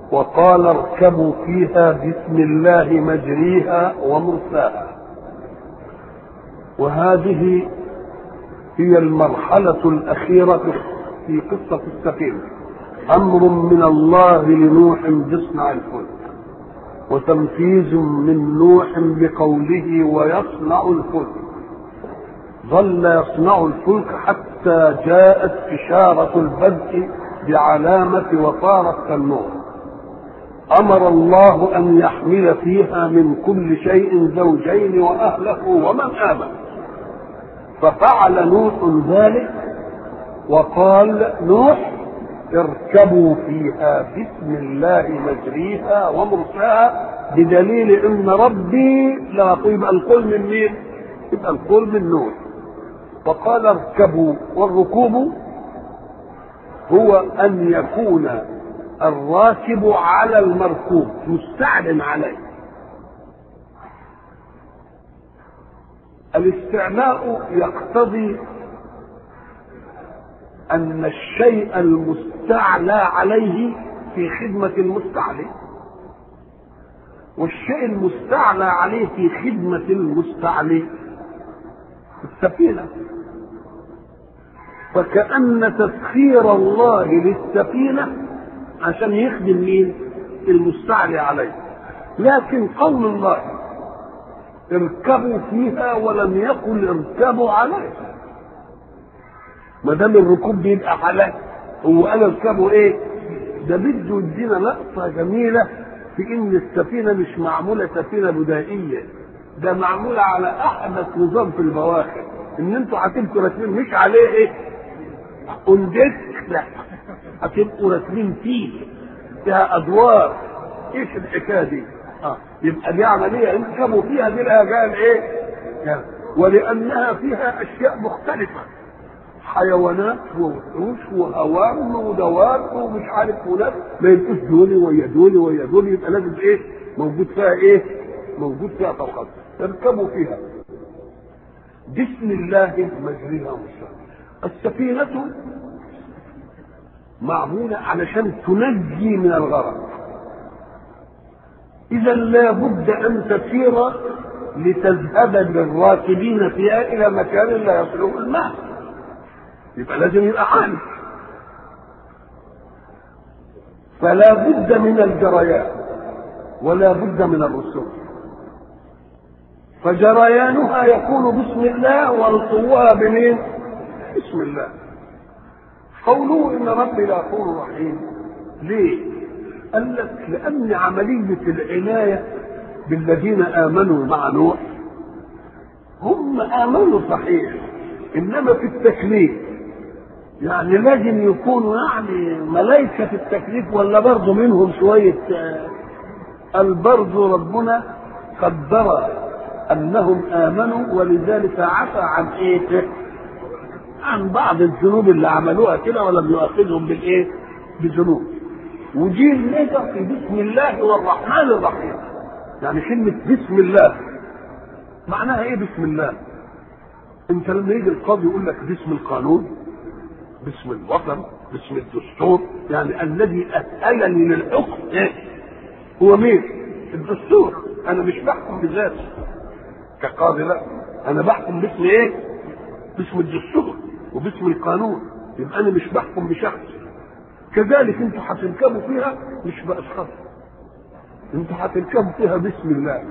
وقال اركبوا فيها بسم الله مجريها ومرساها وهذه هي المرحلة الأخيرة في قصة السفينة أمر من الله لنوح باصنع الفلك وتنفيذ من نوح بقوله ويصنع الفلك ظل يصنع الفلك حتى جاءت إشارة البدء بعلامة وصارت كالنور أمر الله أن يحمل فيها من كل شيء زوجين وأهله ومن آمن ففعل نوح ذلك وقال نوح اركبوا فيها بسم الله مجريها ومرساها بدليل ان ربي لا يبقى القول من مين؟ يبقى القول من نوح وقال اركبوا والركوب هو ان يكون الراكب على المركوب مستعلن عليه الاستعلاء يقتضي ان الشيء المستعلى عليه في خدمة المستعلي والشيء المستعلى عليه في خدمة المستعلي السفينة فكأن تسخير الله للسفينة عشان يخدم مين؟ المستعلي عليه لكن قول الله اركبوا فيها ولم يقل اركبوا عليها ما دام الركوب بيبقى حلال هو قال اركبوا ايه؟ ده بده يدينا لقطه جميله في ان السفينه مش معموله سفينه بدائيه ده معموله على احدث نظام في البواخر ان انتوا هتبقوا راكبين مش عليه ايه؟ اندسك لا هتبقوا راكبين فيه فيها ادوار ايش الحكايه دي؟ اه يبقى دي عمليه اركبوا فيها دي لها قال ايه؟ يعني ولانها فيها اشياء مختلفه حيوانات ووحوش وهوام ودواب ومش عارف وناس ما يبقوش دول ويا دول ويا دول يبقى لازم ايه؟ موجود فيها ايه؟ موجود فيها طبقات اركبوا فيها بسم الله مجريها ومرساها السفينة معمولة علشان تنجي من الغرق إذا لا بد أن تسير لتذهب بالراكبين فيها إلى مكان لا يصله الماء يبقى لازم يبقى عالي فلا بد من الجريان ولا بد من الرسوم فجريانها يكون بسم الله ورسوها بمين؟ بسم الله قوله ان ربي لغفور رحيم ليه؟ قال لك لان عمليه العنايه بالذين امنوا مع نوح هم امنوا صحيح انما في التكليف يعني لازم يكونوا يعني ملائكه في التكليف ولا برضه منهم شويه قال برضه ربنا قدر انهم امنوا ولذلك عفى عن ايه؟ عن بعض الذنوب اللي عملوها كده ولم يؤاخذهم بالايه؟ بذنوب. ودي نقدر في بسم الله والرحمن الرحيم. يعني كلمة بسم الله معناها ايه بسم الله؟ انت لما يجي القاضي يقول لك باسم القانون باسم الوطن باسم الدستور يعني الذي أسألني للحكم ايه؟ هو مين؟ الدستور انا مش بحكم بذاتي كقاضي لا انا بحكم باسم ايه؟ باسم الدستور وباسم القانون يبقى انا مش بحكم بشخص كذلك انتوا هتركبوا فيها مش باشخاص انتوا هتركبوا فيها باسم الله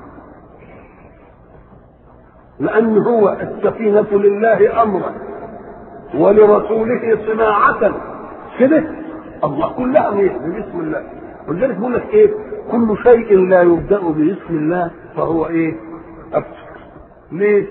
لان هو السفينه لله امرا ولرسوله صناعه كده الله كلها باسم الله ولذلك بيقول لك ايه كل شيء لا يبدا باسم الله فهو ايه ابتر ليه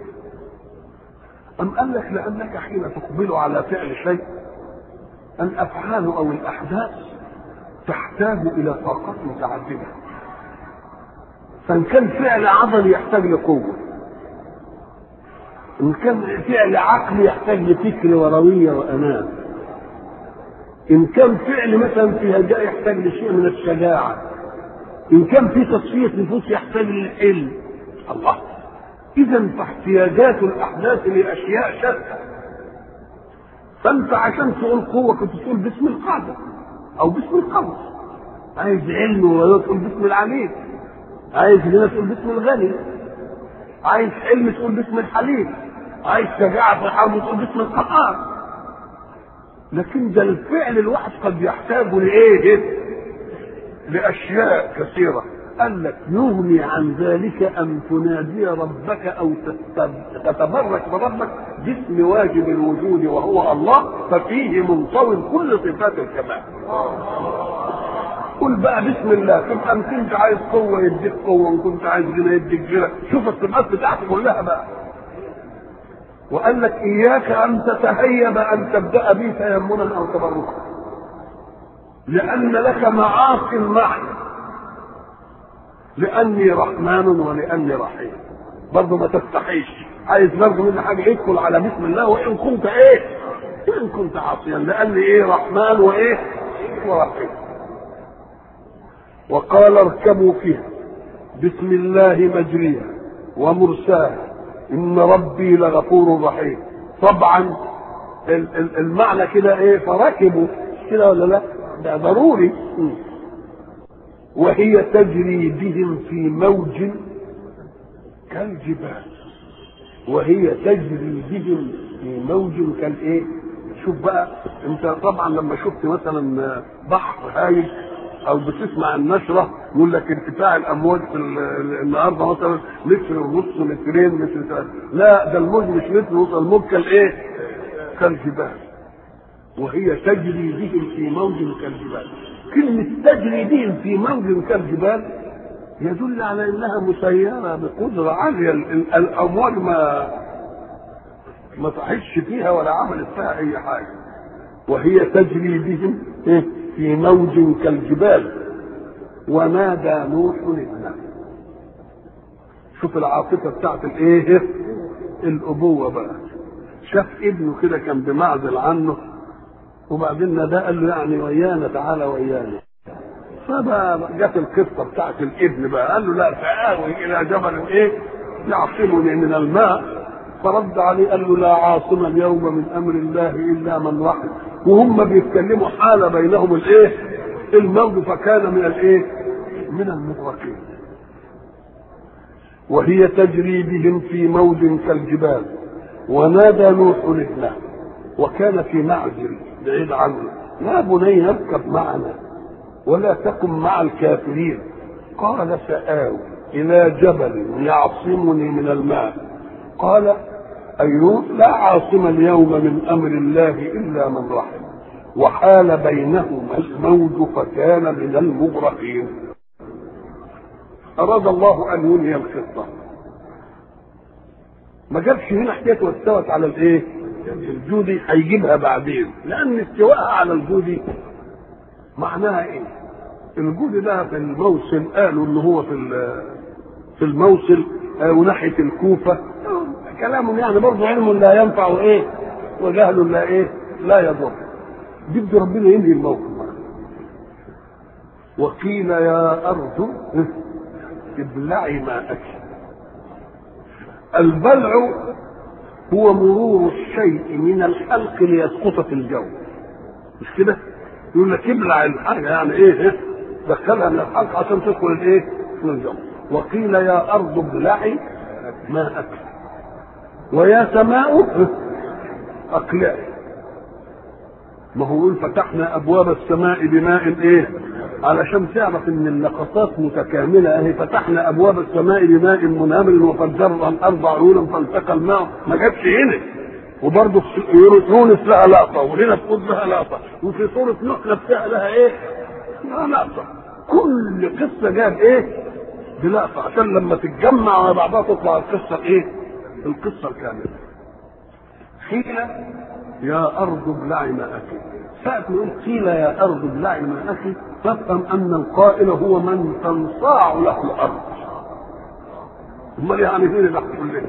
أم قال لك لأنك حين تقبل على فعل شيء الأفعال أو الأحداث تحتاج إلى طاقات متعددة فإن كان فعل عضلي يحتاج لقوة إن كان فعل عقلي يحتاج لفكر وروية وأمان إن كان فعل مثلا في هجاء يحتاج لشيء من الشجاعة إن كان في تصفية نفوس يحتاج للعلم الله اذا فاحتياجات الاحداث لاشياء شتى فانت عشان تقول قوه كنت تقول باسم القاعده او باسم القوس عايز علم وتقول باسم العليم عايز غنى تقول باسم الغني عايز علم تقول باسم الحليم عايز شجاعة في الحرب تقول باسم القهار لكن ده الفعل الواحد قد يحتاج لايه؟ لاشياء كثيره قال لك يغني عن ذلك ان تنادي ربك او تتبرك بربك باسم واجب الوجود وهو الله ففيه منطوي كل صفات الكمال قل بقى بسم الله تبقى ان كنت عايز قوه يديك قوه ان كنت عايز غنى يديك غنى شوف الصفات بتاعته كلها بقى وقال لك اياك ان تتهيب ان تبدا بي تيمنا او تبركا لان لك معاصي معي لاني رحمن ولاني رحيم برضه ما تستحيش عايز برضه مني حاجه يدخل على بسم الله وان كنت ايه ان كنت عاصيا لاني ايه رحمن وايه ورحيم وقال اركبوا فيها بسم الله مجريها ومرساها ان ربي لغفور رحيم طبعا المعنى كده ايه فركبوا كده ولا لا ده ضروري وهي تجري بهم في موج كالجبال وهي تجري بهم في موج كالايه شوف بقى انت طبعا لما شفت مثلا بحر هايج او بتسمع النشره يقول لك ارتفاع الامواج في النهارده مثلا متر ونص مترين متر ثلاثة. لا ده الموج مش متر ونص الموج كالايه؟ كالجبال وهي تجري بهم في موج كالجبال كلمة تجري بهم في موج كالجبال يدل على انها مسيرة بقدرة عالية الامواج ما ما صحتش فيها ولا عملت فيها اي حاجة وهي تجري بهم في موج كالجبال ونادى نوح ابنه شوف العاطفة بتاعت الايه الابوة بقى شاف ابنه كده كان بمعزل عنه وبعدين ده قال له يعني ويانا تعالى ويانا فبقى جت القصه بتاعت الابن بقى قال له لا فآوي الى جبل ايه يعصمني من الماء فرد عليه قال له لا عاصم اليوم من امر الله الا من رحم وهم بيتكلموا حال بينهم الايه الموج فكان من الايه من المغرقين وهي تجري بهم في موج كالجبال ونادى نوح ابنه وكان في معزل بعيد عنه يا بني اركب معنا ولا تكن مع الكافرين قال سآوي إلى جبل يعصمني من الماء قال أيوب لا عاصم اليوم من أمر الله إلا من رحم وحال بينهما الموج فكان من المغرقين أراد الله أن ينهي القصة ما جابش هنا حكاية واستوت على الإيه؟ الجودي هيجيبها بعدين لأن استواءها على الجودي معناها إيه؟ الجودي ده في الموصل قالوا إن هو في في الموصل وناحية الكوفة كلام يعني برضه علم لا ينفع وايه وجهل لا ايه لا يضر بده ربنا ينهي الموقف وقيل يا ارض ابلعي ماءك البلع هو مرور الشيء من الحلق ليسقط في الجو مش كده يقول لك ابلع الحاجه يعني ايه دخلها من الحلق عشان تدخل الايه في الجو وقيل يا ارض ابلعي ماءك ويا سماء اقلعي ما هو يقول فتحنا ابواب السماء بماء ايه علشان تعرف ان النقصات متكامله اهي فتحنا ابواب السماء بماء منهمر وفجرنا الارض عيونا فالتقى الماء ما جاتش هنا وبرضه يونس لها لقطه وهنا في لها لقطه وفي سوره نوح نفسها لها ايه؟ لها لقطه كل قصه جاب ايه؟ بلقطه عشان لما تتجمع على بعضها تطلع القصه ايه؟ القصة الكاملة قيل يا أرض ابلعي ماءك ساعة ما يقول قيل يا أرض ابلعي ماءك تفهم أن القائل هو من تنصاع له الأرض أمال يعني فين اللي كلنا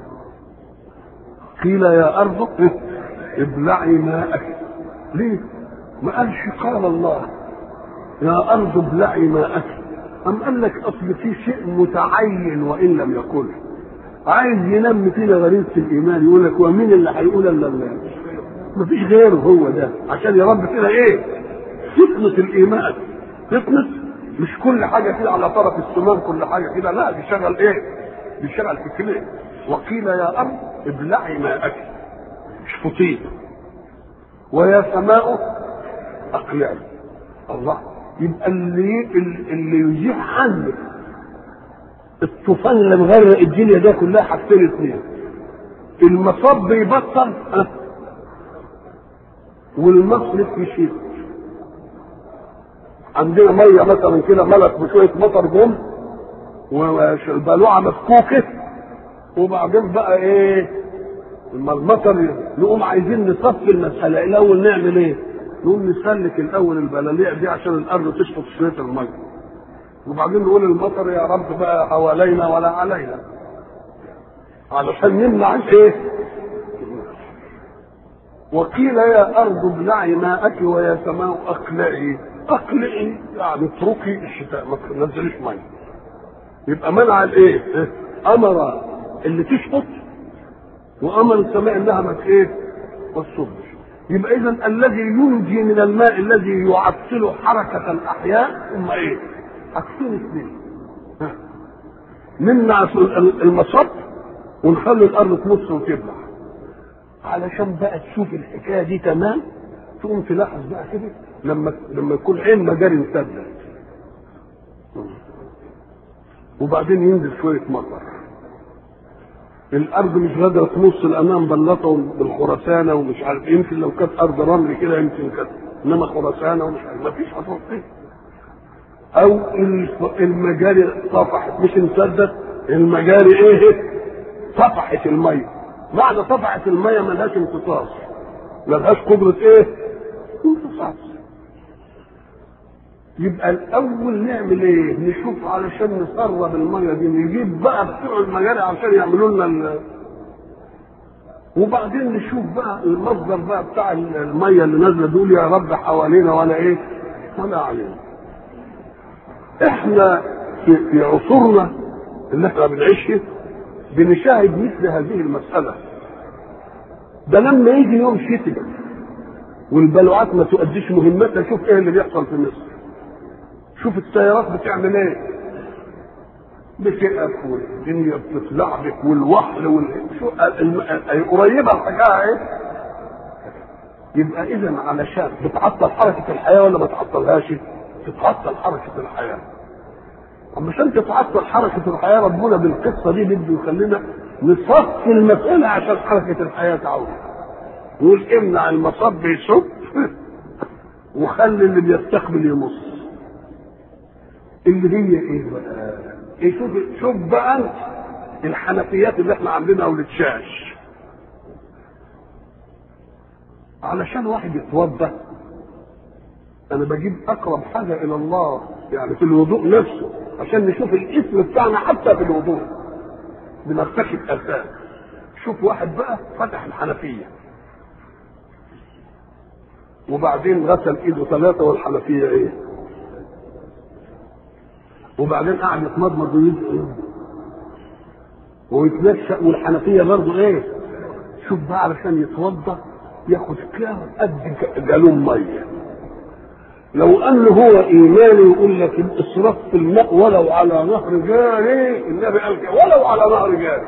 قيل يا أرض ابلعي ماءك ليه؟ ما قالش قال الله يا أرض ابلعي ماءك أم قال لك أصل في شيء متعين وإن لم يقل عايز ينمي فينا غريزه الايمان يقول لك ومين اللي هيقول الا الله مفيش غيره هو ده عشان يربي فينا ايه؟ فطنة الايمان تطمس مش كل حاجه كده على طرف السمان كل حاجه كده لا بيشغل ايه؟ بيشغل في كليه وقيل يا ارض ابلعي ماءك اشفطيه ويا سماء اقلعي الله يبقى اللي اللي يزيح عنك الطوفان اللي مغرق الدنيا ده كلها حاجتين اثنين المصب يبطل ها والمصرف يشيل عندنا ميه مثلا كده ملك بشويه مطر جم والبلوعه مفكوكه وبعدين بقى ايه لما المطر نقوم عايزين نصفي المساله الاول نعمل ايه؟ نقوم نسلك الاول البلاليع دي عشان الارض تشفط شويه الميه وبعدين نقول المطر يا رب بقى حوالينا ولا علينا علشان نمنع ايه؟ وقيل يا ارض ابلعي ماءك ويا سماء اقلعي اقلعي يعني اتركي الشتاء ما تنزليش ميه يبقى منع الايه؟ امر اللي تشفط وامر السماء انها ما ايه؟ ما تصبش يبقى اذا الذي ينجي من الماء الذي يعطل حركه الاحياء ثم ايه؟ حاجتين اثنين نمنع المصب ونخلي الارض تمص وتبلع علشان بقى تشوف الحكايه دي تمام تقوم تلاحظ بقى كده لما لما يكون عين مجاري مسدد وبعدين ينزل شويه مطر الارض مش قادره تمص الامام بلطه بالخرسانه ومش عارف يمكن لو كانت ارض رمل كده يمكن كانت انما خرسانه ومش عارف مفيش هتوصيه او المجاري طفحت مش انسدت المجاري ايه طفحت الميه معنى طفحت الميه ملهاش امتصاص ملهاش قدره ايه امتصاص يبقى الاول نعمل ايه نشوف علشان نسرب الميه دي نجيب بقى بتوع المجاري عشان يعملوا لنا ال... وبعدين نشوف بقى المصدر بقى بتاع الميه اللي نازله دول يا رب حوالينا ولا ايه ولا علينا احنا في, في عصورنا اللي احنا بنعيش بنشاهد مثل هذه المسألة ده لما يجي يوم شتاء والبلوعات ما تؤديش مهمتها شوف ايه اللي بيحصل في مصر شوف السيارات بتعمل ايه بتقف والدنيا بتتلعبك والوحل وال شو قريبه الحكايه ايه يبقى اذا علشان بتعطل حركه الحياه ولا ما تعطلهاش؟ تتعطل حركة الحياة عشان تتعطل حركة الحياة ربنا بالقصة دي بده يخلينا نصفي المسألة عشان حركة الحياة تعود يقول امنع المصب يصب وخلي اللي بيستقبل يمص اللي هي ايه بقى؟ ايه شوف شوف بقى انت الحنفيات اللي احنا عاملينها والتشاش علشان واحد يتوضا انا بجيب اقرب حاجه الى الله يعني في الوضوء نفسه عشان نشوف الاسم بتاعنا حتى في الوضوء بنرتكب اثام شوف واحد بقى فتح الحنفيه وبعدين غسل ايده ثلاثه والحنفيه ايه وبعدين قعد يتمضمض ويدعي ويتنشأ والحنفيه برضه ايه شوف بقى علشان يتوضا ياخد كام قد جالون ميه لو ان هو ايماني يقول لك الاسراف في الماء ولو على نهر جاري النبي قال كده ولو على نهر جاري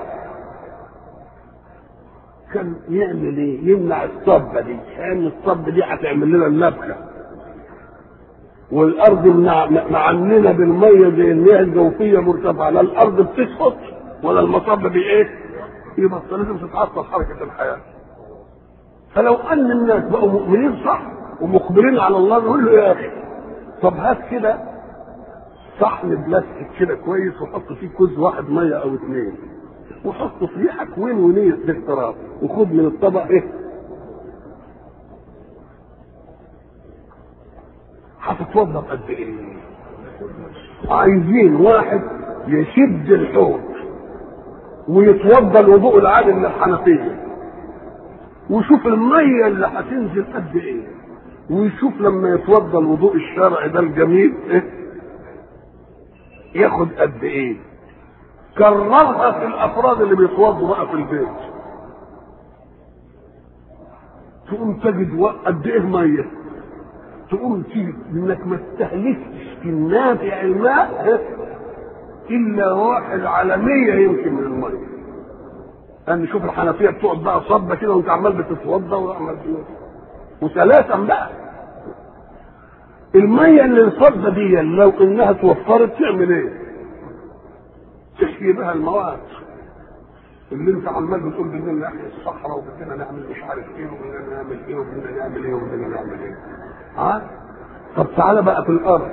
كان يعمل ايه؟ يمنع الصبه دي لان الصبه دي هتعمل لنا النبكه والارض معننه بالميه زي المياه الجوفيه مرتفعه لا الارض بتسقط ولا المصب بايه؟ يبقى لازم تتعطل حركه الحياه فلو ان الناس بقوا مؤمنين صح ومقبلين على الله نقول له يا اخي طب هات كده صحن بلاستيك كده كويس وحط فيه كوز واحد ميه او اثنين وحط فيه حكوين ونية الاقتراب وخد من الطبق ايه هتتوضا قد ايه عايزين واحد يشد الحوض ويتوضا الوضوء العادي من الحنفيه ويشوف الميه اللي هتنزل قد ايه ويشوف لما يتوضا الوضوء الشرعي ده الجميل إيه؟ ياخد قد ايه كررها في الافراد اللي بيتوضوا بقى في البيت تقوم تجد قد ايه ميه تقوم تيجي انك ما استهلكتش لكن نافع الماء الا واحد على مية يمكن من الميه لان شوف الحنفيه بتقعد بقى صبه كده وانت عمال بتتوضى وعمال وثلاثا بقى الميه اللي الصبه دي لو انها توفرت تعمل ايه؟ تحيي بها المواد اللي انت عمال بتقول بدنا نحيي الصحراء وبدنا نعمل مش عارف ايه وبدنا نعمل ايه وبدنا نعمل ايه وبدنا نعمل ايه ها طب تعالى بقى في الارض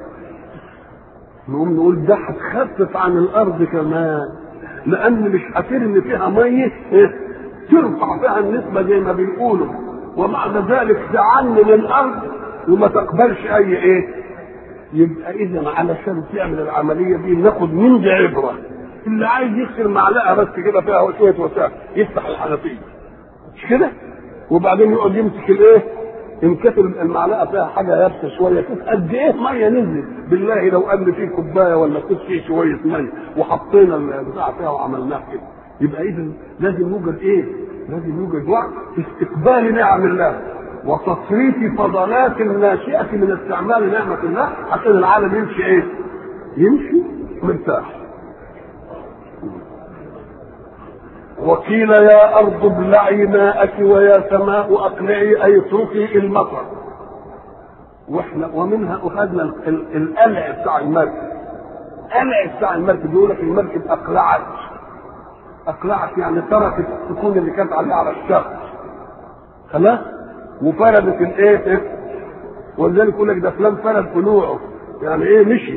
نقوم نقول ده هتخفف عن الارض كمان لان مش هترمي فيها ميه إيه؟ ترفع فيها النسبه زي ما بيقولوا ومعنى ذلك تعنن الارض وما تقبلش اي ايه يبقى اذا علشان تعمل العمليه دي ناخد من دي عبره اللي عايز يغسل معلقه بس كده فيها شويه وسائل يفتح الحنفيه مش كده وبعدين يقعد يمسك الايه ان كانت المعلقه فيها حاجه يابسه شويه شوف قد ايه ميه نزلت بالله لو قال فيه كوبايه ولا كوب فيه شويه ميه وحطينا البتاع فيها وعملناها كده يبقى اذا لازم يوجد ايه؟ لازم يوجد وقت في استقبال نعم الله وتصريف فضلات الناشئه من استعمال نعمه الله عشان العالم يمشي ايه؟ يمشي مرتاح. وقيل يا أرض ابلعي ماءك ويا سماء أقلعي أي اتركي المطر واحنا ومنها أخذنا القلع بتاع المركب قلع بتاع المركب يقول لك المركب أقلعت أقلعت يعني تركت السكون اللي كانت عليه على الشط خلاص وفردت الايه ولذلك يقول لك ده فلان فرد قلوعه يعني ايه مشي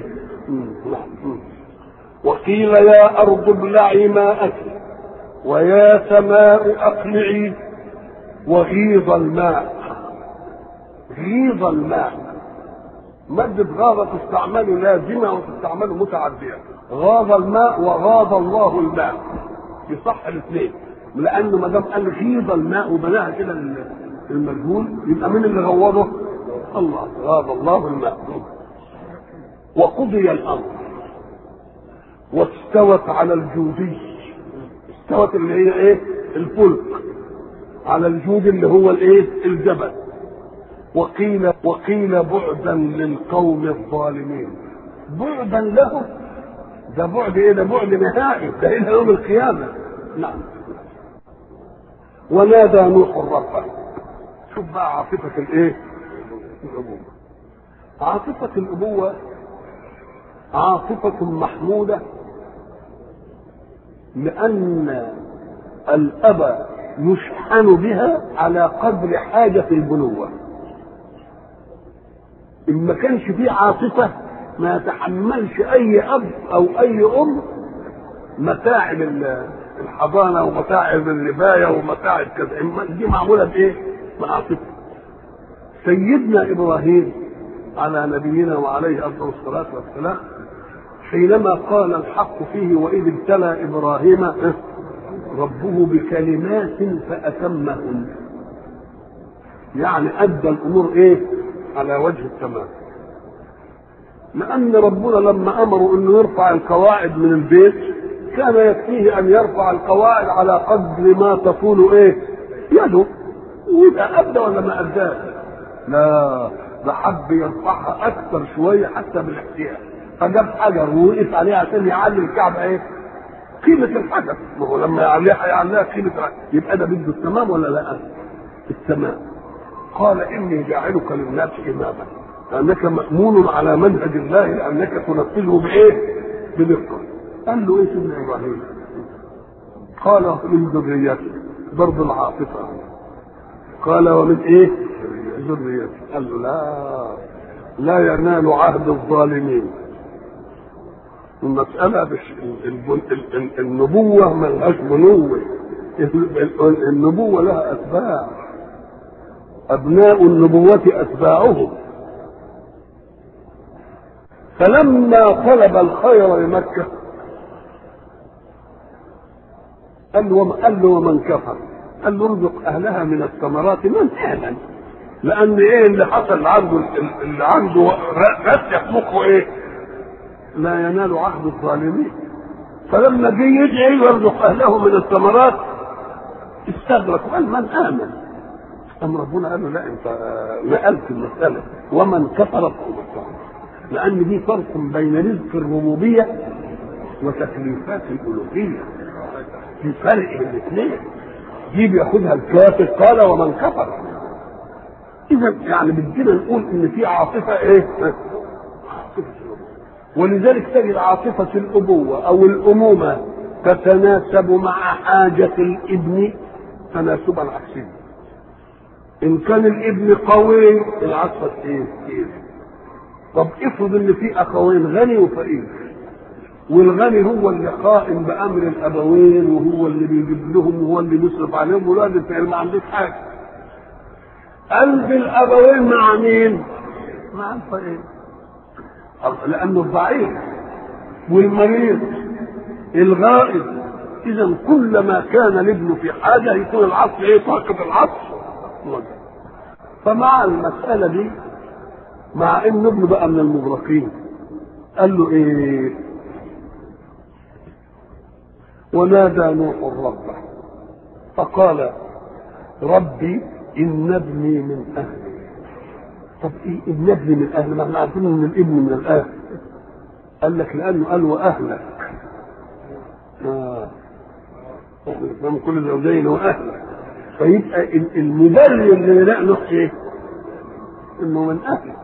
وقيل يا أرض ابلعي ماءك ويا سماء أقلعي وغيض الماء غيض الماء مادة غاضة تستعمل لازمة وتستعمل متعدية غاض الماء وغاض الله الماء يصح الاثنين لأنه ما دام قال غيض الماء وبناها كده المجهول يبقى مين اللي غوضه؟ الله غاض الله الماء وقضي الأمر واستوت على الجودي استوت اللي هي ايه الفلك على الجود اللي هو الايه الجبل وقيل وقيل بعدا للقوم الظالمين بعدا له ده بعد ايه ده بعد نهائي ده الى يوم القيامه نعم ونادى نوح ربه شوف بقى عاطفه الايه الابوه عاطفه الابوه عاطفه محموده لأن الأب يشحن بها على قدر حاجة البنوة إن ما كانش فيه عاطفة ما يتحملش أي أب أو أي أم متاعب الحضانة ومتاعب الرباية ومتاعب كذا دي معمولة بإيه؟ بعاطفة سيدنا إبراهيم على نبينا وعليه أفضل الصلاة والسلام حينما قال الحق فيه واذ ابتلى ابراهيم ربه بكلمات فاتمهن يعني ادى الامور ايه على وجه التمام لان ربنا لما امره انه يرفع القواعد من البيت كان يكفيه ان يرفع القواعد على قدر ما تطول ايه يده ويبقى ادى ولا ما اداه لا ده حب يرفعها اكثر شويه حتى بالاحتياج فجاب حجر ووقف عليه عشان يعلي الكعبه ايه؟ قيمة الحجر، ما هو لما يعليها يعليها قيمة يبقى ده بده التمام ولا لا؟ التمام. قال إني جاعلك للناس إماما، لأنك مأمون على منهج الله لأنك تنفذه بإيه؟ بدقة. قال له إيه سيدنا إبراهيم؟ قال من ذريتي برضه العاطفة. قال ومن إيه؟ ذريتي. قال له لا لا ينال عهد الظالمين المسألة مش النبوة ملهاش بنوة النبوة لها أتباع أبناء النبوة أتباعهم فلما طلب الخير لمكة قال له قال له ومن كفر قال له ارزق أهلها من الثمرات من أهلا لأن إيه اللي حصل عنده اللي عنده رسخ مخه إيه؟ لا ينال عهد الظالمين فلما جه يدعي يرزق اهله من الثمرات استغرق وقال من امن أم ربنا قال له لا انت نقلت المسألة ومن كفر فهو لان دي فرق بين رزق الربوبيه وتكليفات الالوهيه في فرق بين الاثنين دي بياخدها الكافر قال ومن كفر اذا يعني بدنا نقول ان في عاطفه ايه عاطفه الابوه ولذلك تجد عاطفه الابوه او الامومه تتناسب مع حاجه الابن تناسبا عكسيا ان كان الابن قوي العطفه ايه طب افرض ان في اخوين غني وفقير والغني هو اللي قائم بامر الابوين وهو اللي بيجيب لهم وهو اللي بيصرف عليهم والوالد الفقير ما عندوش حاجه قلب الابوين مع مين؟ مع الفقير لانه الضعيف والمريض الغائب اذا كلما كان الابن في حاجه يكون العطف ايه طاقه العطف فمع المساله دي مع ان ابنه بقى من المغرقين قال له ايه ونادى نوح ربه فقال ربي ان ابني من اهلي طب ايه ابن ابني من اهلي ما احنا عارفين ان الابن من الاهل قال لك لانه قال واهلك اه من كل زوجين واهلك فيبقى المبرر لنقله ايه؟ انه من اهلك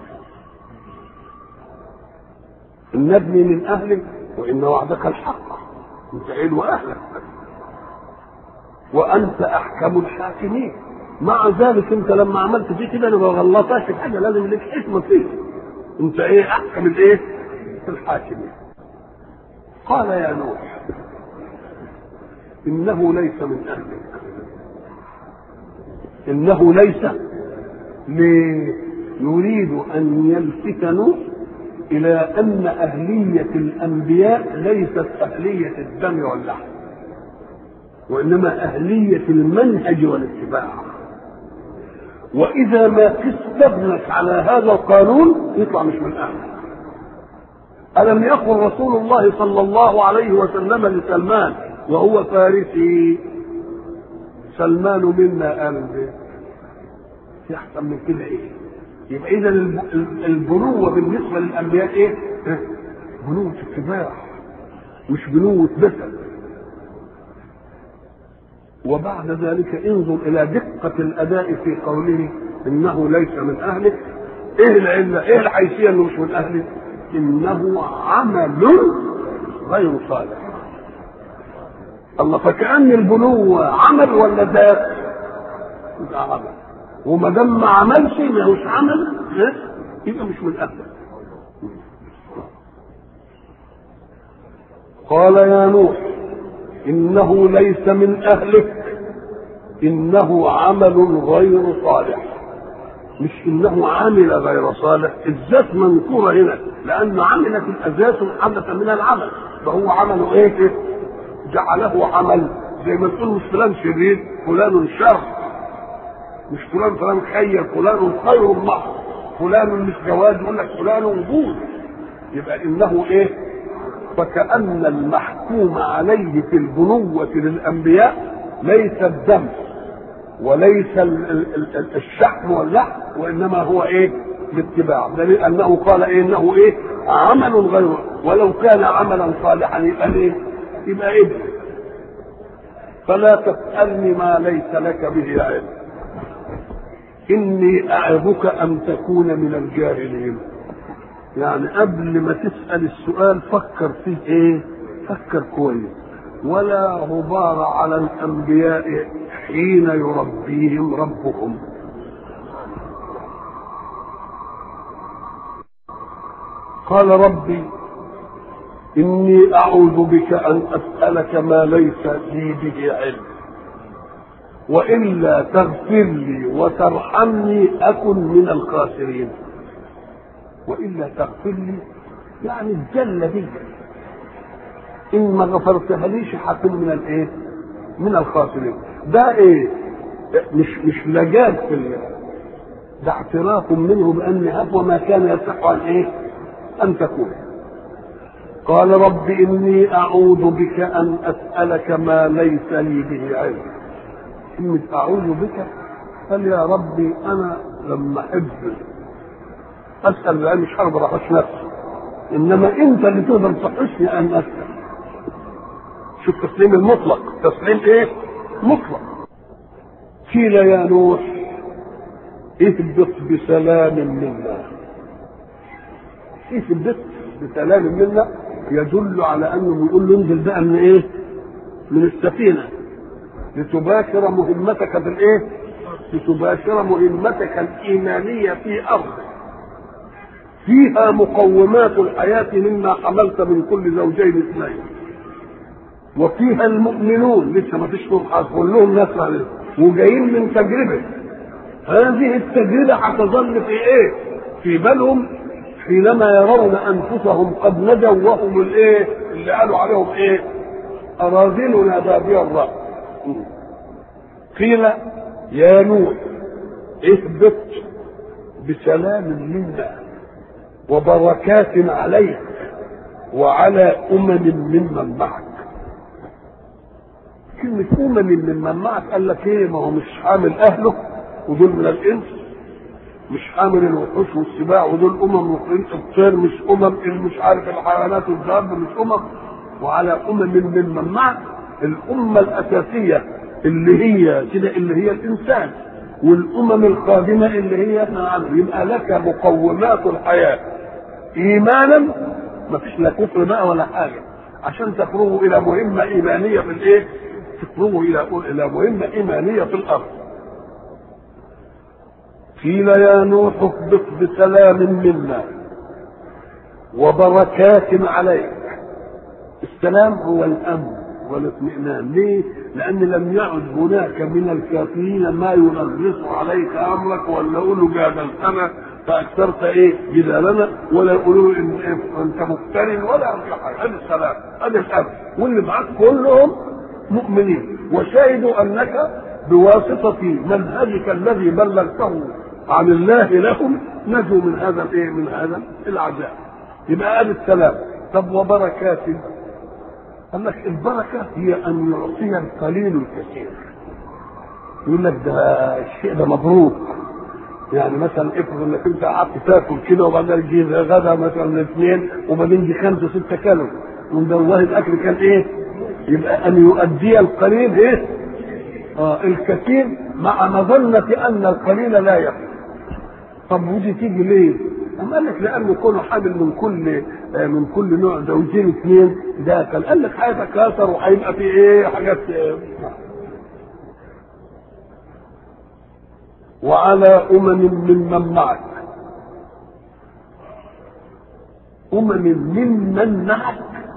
ان ابني من اهلك وان وعدك الحق انت عيل واهلك وانت احكم الحاكمين مع ذلك انت لما عملت فيه كده انا ما غلطتش في حاجه لازم لك حكمه فيه انت ايه احكم الايه؟ الحاكمين قال يا نوح انه ليس من اهلك انه ليس ليه؟ يريد ان يلفت نوح الى ان اهليه الانبياء ليست اهليه الدم واللحم وانما اهليه المنهج والاتباع واذا ما قست ابنك على هذا القانون يطلع مش من اهلك الم يقل رسول الله صلى الله عليه وسلم لسلمان وهو فارسي سلمان منا آل البيت في أحسن من كده إيه؟ يبقى إذا البنوة بالنسبة للأنبياء إيه؟ بنوة اتباع مش بنوة مثل وبعد ذلك انظر إلى دقة الأداء في قوله إنه ليس من أهلك إيه العلة؟ إيه الحيثية إنه مش من أهلك؟ إنه عمل غير صالح الله فكأن البنوة عمل ولا ذات؟ يبقى عمل وما دام ما عملش ما هوش عمل يبقى مش من أهله قال يا نوح إنه ليس من أهلك إنه عمل غير صالح مش إنه عمل غير صالح الذات منكورة هنا لأن عملت الأذات حدث من العمل فهو عمله إيه؟ جعله عمل زي ما تقول مش فلان شرير فلان شر مش فلان فلان خير فلان خير محض فلان مش جواد يقول لك فلان وجود يبقى انه ايه فكأن المحكوم عليه في البنوة للأنبياء ليس الدم وليس الشحم واللحم وإنما هو إيه؟ الاتباع دليل أنه قال إيه إنه إيه؟ عمل غير ولو كان عملا صالحا يبقى إيه؟ يبقى ابن فلا تسألني ما ليس لك به علم إني أعظك أن تكون من الجاهلين يعني قبل ما تسأل السؤال فكر فيه إيه فكر كويس ولا غبار على الأنبياء حين يربيهم ربهم قال ربي إني أعوذ بك أن أسألك ما ليس لي به علم وإلا تغفر لي وترحمني أكن من الخاسرين وإلا تغفر لي يعني الجنة دي إن ما غفرتها ليش هكون من الإيه؟ من الخاسرين ده إيه؟ مش مش لجاج في ال... ده اعتراف منه بأن أقوى ما كان يصح أن إيه؟ أن تكون قال رب إني أعوذ بك أن أسألك ما ليس لي به علم كلمة أعوذ بك قال يا ربي أنا لما أحب اسال لان مش هقدر احس نفسي انما انت اللي تقدر تحسني ان اسال شوف تسليم المطلق تسليم ايه مطلق قيل يا نوح اهبط بسلام منا اهبط بسلام منا يدل على انه بيقول له انزل بقى من ايه من السفينه لتباشر مهمتك في الايه لتباشر مهمتك الايمانيه في ارضك فيها مقومات الحياه مما حملت من كل زوجين اثنين وفيها المؤمنون لسه ما فيش هتقول لهم ناس وجايين من تجربه هذه التجربه هتظل في ايه؟ في بالهم حينما يرون انفسهم قد نجوا وهم الايه؟ اللي قالوا عليهم ايه؟ اراذلنا بادي الراي. قيل يا نوح اهبط بسلام منا وبركات عليك وعلى امم ممن معك كلمة أمم ممن معك قال لك إيه ما هو مش حامل أهله ودول من الإنس مش حامل الوحوش والسباع ودول أمم الطير مش أمم مش عارف الحيوانات والدواب مش أمم وعلى أمم ممن معك الأمة الأساسية اللي هي كده اللي هي الإنسان والأمم القادمة اللي هي يبقى لك مقومات الحياة إيمانا ما فيش لا كفر بقى ولا حاجة عشان تخرجوا إلى مهمة إيمانية في الإيه؟ تخرجوا الى الى مهمه ايمانيه في الارض. قيل يا نوح اهبط بسلام منا وبركات عليك. السلام هو الامن والاطمئنان، ليه؟ لان لم يعد هناك من الكافرين ما ينغص عليك امرك ولا يقولوا جادلتنا فاكثرت ايه جدالنا ولا يقولوا ان انت مفترن ولا حاجه هذا السلام هذا الامن واللي معاك كلهم مؤمنين وشهدوا انك بواسطه منهجك الذي بلغته عن الله لهم نجوا من هذا الايه من هذا العذاب يبقى قال السلام طب وبركات قال لك البركه هي ان يعطي القليل الكثير يقول لك ده الشيء ده مبروك يعني مثلا افرض انك انت قعدت تاكل كده وبعدين يجي غدا مثلا اثنين وبعدين يجي خمسه سته كيلو وده والله الاكل كان ايه؟ يبقى ان يؤدي القليل ايه؟ اه الكثير مع مظنة ان القليل لا يكفي. طب ودي تيجي ليه؟ أم قال لك لأنه كونه حامل من كل آه من كل نوع زوجين اثنين ده كان قال لك هيتكاثر وهيبقى في ايه حاجات آه وعلى أمم ممن معك أمم ممن معك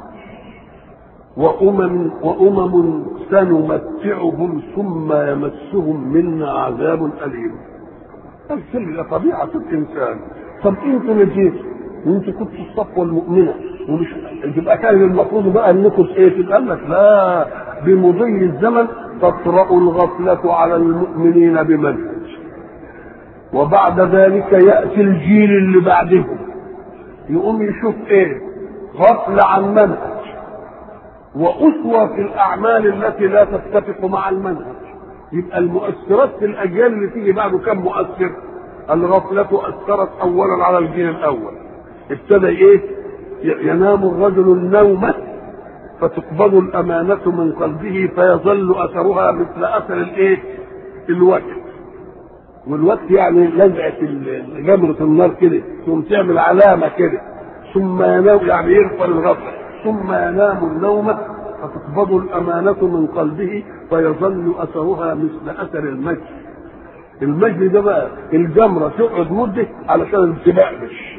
وأمم وأمم سنمتعهم ثم يمسهم منا عذاب أليم. الكل ده طبيعة الإنسان. طب أنتوا نجيتوا وأنتوا كنتوا الصفوة المؤمنة ومش تبقى كان المفروض بقى انكم ايه تبقى لك لا بمضي الزمن تطرأ الغفلة على المؤمنين بمنهج وبعد ذلك يأتي الجيل اللي بعدهم يقوم يشوف ايه غفلة عن منهج وأسوة في الأعمال التي لا تتفق مع المنهج يبقى المؤثرات في الأجيال اللي تيجي بعده كم مؤثر الغفلة أثرت أولا على الجيل الأول ابتدى إيه ينام الرجل النوم فتقبض الأمانة من قلبه فيظل أثرها مثل أثر الإيه الوقت والوقت يعني لزعة جمرة النار كده ثم تعمل علامة كده ثم ينام يعني يغفل الغفلة ثم ينام النوم فتقبض الأمانة من قلبه فيظل أثرها مثل أثر المجد المجد ده بقى الجمرة تقعد مدة علشان تبقش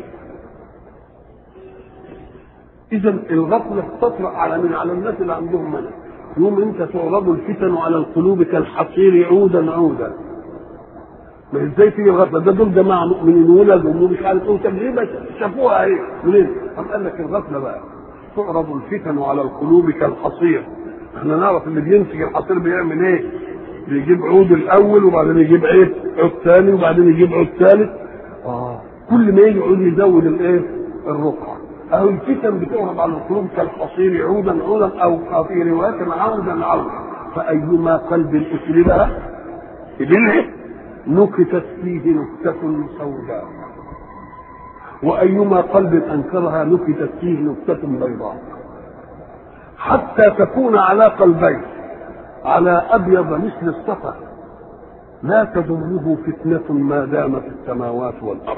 إذا الغفلة تطرأ على من على الناس اللي عندهم منع يوم أنت تعرض الفتن على القلوب كالحصير عودا عودا ما ازاي تيجي الغفله ده دول جماعه مؤمنين ولادهم ومش عارف ايه تجربه شافوها ايه منين؟ قام قال لك الغفله بقى تعرض الفتن على القلوب كالحصير احنا نعرف اللي بينسج الحصير بيعمل ايه؟ بيجيب عود الاول وبعدين يجيب ايه؟ عود ثاني وبعدين يجيب عود ثالث اه كل ما يجي عود يزود الايه؟ الرقعه أو الفتن بتعرض على القلوب كالحصير عودا عودا أو في رواية عودا عودا فأيما قلب أسلبها إبنه نكتت فيه نكتة سوداء وأيما قلب أنكرها نكتت فيه نكتة بيضاء حتى تكون على قلبين على أبيض مثل الصفا لا تضره فتنة ما دامت السماوات والأرض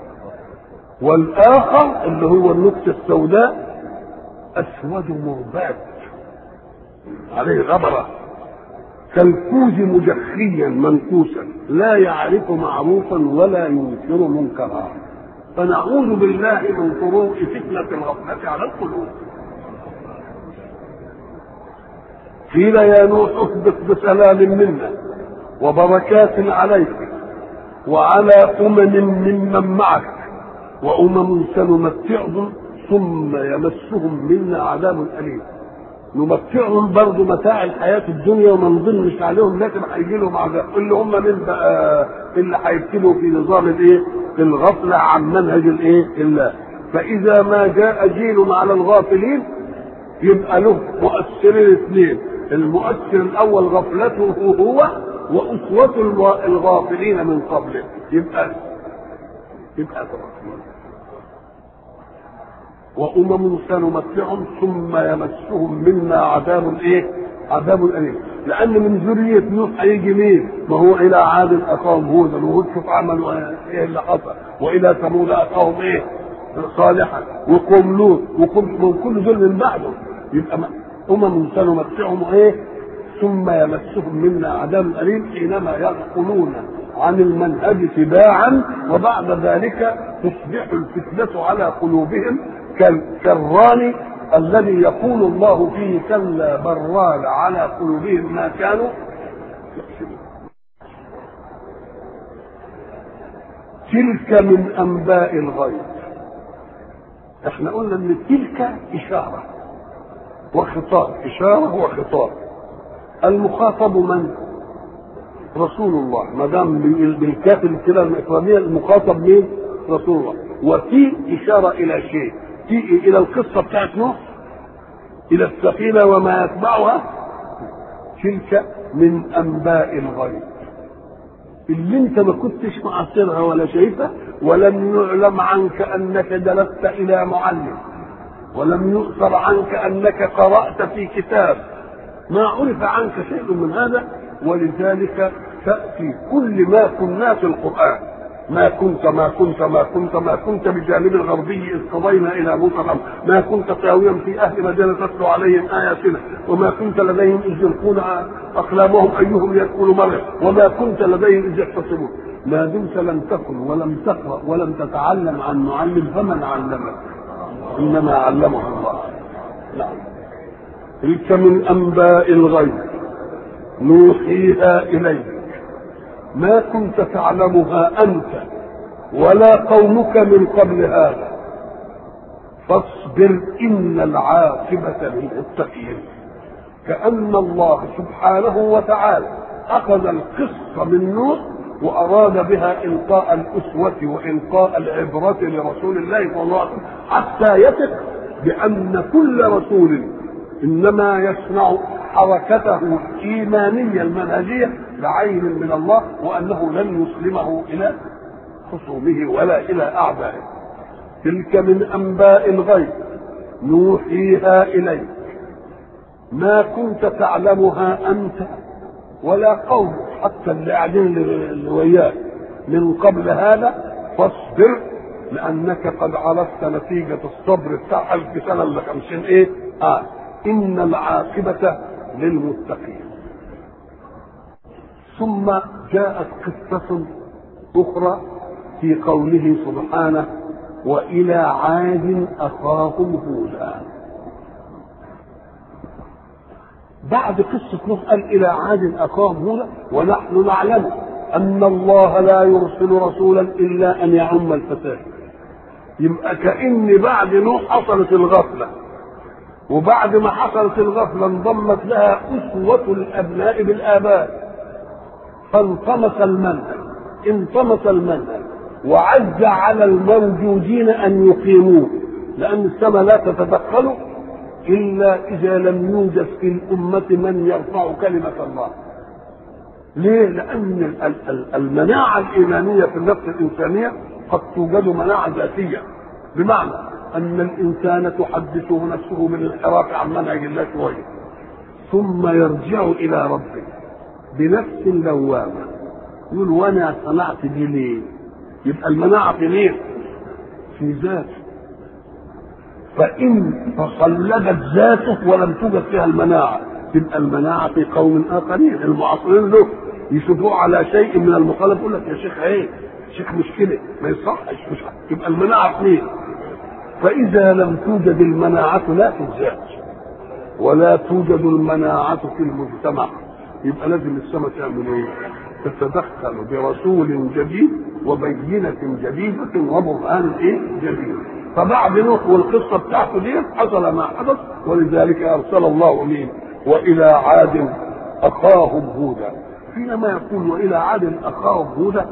والآخر اللي هو النكتة السوداء أسود مرباد عليه غبرة كالكوز مجخيا منكوسا لا يعرف معروفا ولا ينكر منكرا فنعوذ بالله من طروق فتنة الغفلة على القلوب قيل يا نوح اهبط بسلام منا وبركات عليك وعلى أمم ممن معك وأمم سنمتعهم ثم يمسهم منا عذاب أليم نمتعهم برضه متاع الحياة الدنيا وما نظنش عليهم لكن هيجي لهم عذاب اللي هم من بقى اللي هيبتلوا في نظام الايه؟ الغفلة عن منهج الايه؟ الله فإذا ما جاء جيل على الغافلين يبقى له مؤثرين اثنين المؤثر الأول غفلته هو وأسوة الغافلين من قبله يبقى يبقى وأمم سنمتعهم ثم يمسهم منا عذاب ايه؟ عذاب أليم لأن من ذرية نوح هيجي مين؟ ما هو إلى عاد أخاهم هودا وهود شوف عملوا إيه اللي حصل وإلى ثمود أخاهم إيه؟ صالحا وقوم لوط وقوم كل دول من بعده يبقى أمم سنمتعهم إيه؟ ثم يمسهم منا عذاب أليم حينما يدخلون عن المنهج تباعا وبعد ذلك تصبح الفتنة على قلوبهم كالران الذي يقول الله فيه كلا بران على قلوبهم ما كانوا يكسبون تلك من انباء الغيب احنا قلنا ان تلك اشاره وخطاب اشاره وخطاب المخاطب من رسول الله ما دام بالكاف الكلمه الاكراميه المخاطب مين رسول الله وفي اشاره الى شيء في الى القصه بتاعت نوح الى السفينه وما يتبعها تلك من انباء الغيب اللي انت ما كنتش معاصرها ولا شايفها ولم يعلم عنك انك جلست الى معلم ولم يؤثر عنك انك قرات في كتاب ما عرف عنك شيء من هذا ولذلك تاتي كل ما كنا في القران ما كنت ما كنت ما كنت ما كنت بجانب الغربي اذ قضينا الى موسى الامر ما كنت ساويا في اهل مدينه تتلو عليهم اياتنا وما كنت لديهم اذ يلقون اقلامهم ايهم يدخل مريم وما كنت لديهم اذ يختصمون ما دمت لم تكن ولم تقرا ولم تتعلم عن معلم فمن علمك انما علمه الله نعم تلك من انباء الغيب نوحيها اليك ما كنت تعلمها انت ولا قومك من قبل هذا فاصبر ان العاقبه للمتقين كان الله سبحانه وتعالى اخذ القصه من نوح واراد بها القاء الاسوه والقاء العبره لرسول الله صلى الله عليه وسلم حتى يثق بان كل رسول انما يصنع حركته الايمانيه المنهجيه بعين من الله وانه لن يسلمه الى خصومه ولا الى اعدائه تلك من انباء الغيب نوحيها اليك ما كنت تعلمها انت ولا قومك حتى اللي قاعدين اللي وياك من قبل هذا فاصبر لانك قد عرفت نتيجه الصبر بتاع الف سنه الا خمسين ايه؟ اه ان العاقبه للمتقين ثم جاءت قصة أخرى في قوله سبحانه وإلى عاد أخاهم هودا بعد قصة نوح قال إلى عاد أخاهم هودا ونحن نعلم أن الله لا يرسل رسولا إلا أن يعم الفساد يبقى كأن بعد نوح حصلت الغفلة وبعد ما حصلت الغفلة انضمت لها أسوة الأبناء بالآباء فانطمس المنهج انطمس المنهج وعز على الموجودين أن يقيموه لأن السماء لا تتدخل إلا إذا لم يوجد في الأمة من يرفع كلمة الله ليه؟ لأن المناعة الإيمانية في النفس الإنسانية قد توجد مناعة ذاتية بمعنى ان الانسان تحدثه نفسه بالانحراف عن منهج الله شويه ثم يرجع الى ربه بنفس لوامه يقول وانا صنعت دي ليه؟ يبقى المناعه في مين؟ في ذاته فإن تصلبت ذاته ولم توجد فيها المناعة تبقى المناعة في قوم آخرين المعاصرين له يشوفوه على شيء من المخالف يقول لك يا شيخ ايه؟ شيخ مشكلة ما يصحش مش تبقى المناعة في مين؟ فإذا لم توجد المناعة لا في الذات ولا توجد المناعة في المجتمع يبقى لازم السماء تعمل ايه؟ تتدخل برسول جديد وبينة جديدة وبرهان ايه؟ جديد فبعد نوح والقصة بتاعته دي حصل ما حدث ولذلك أرسل الله مين وإلى عاد أخاهم هودا حينما يقول وإلى عاد أخاهم هودا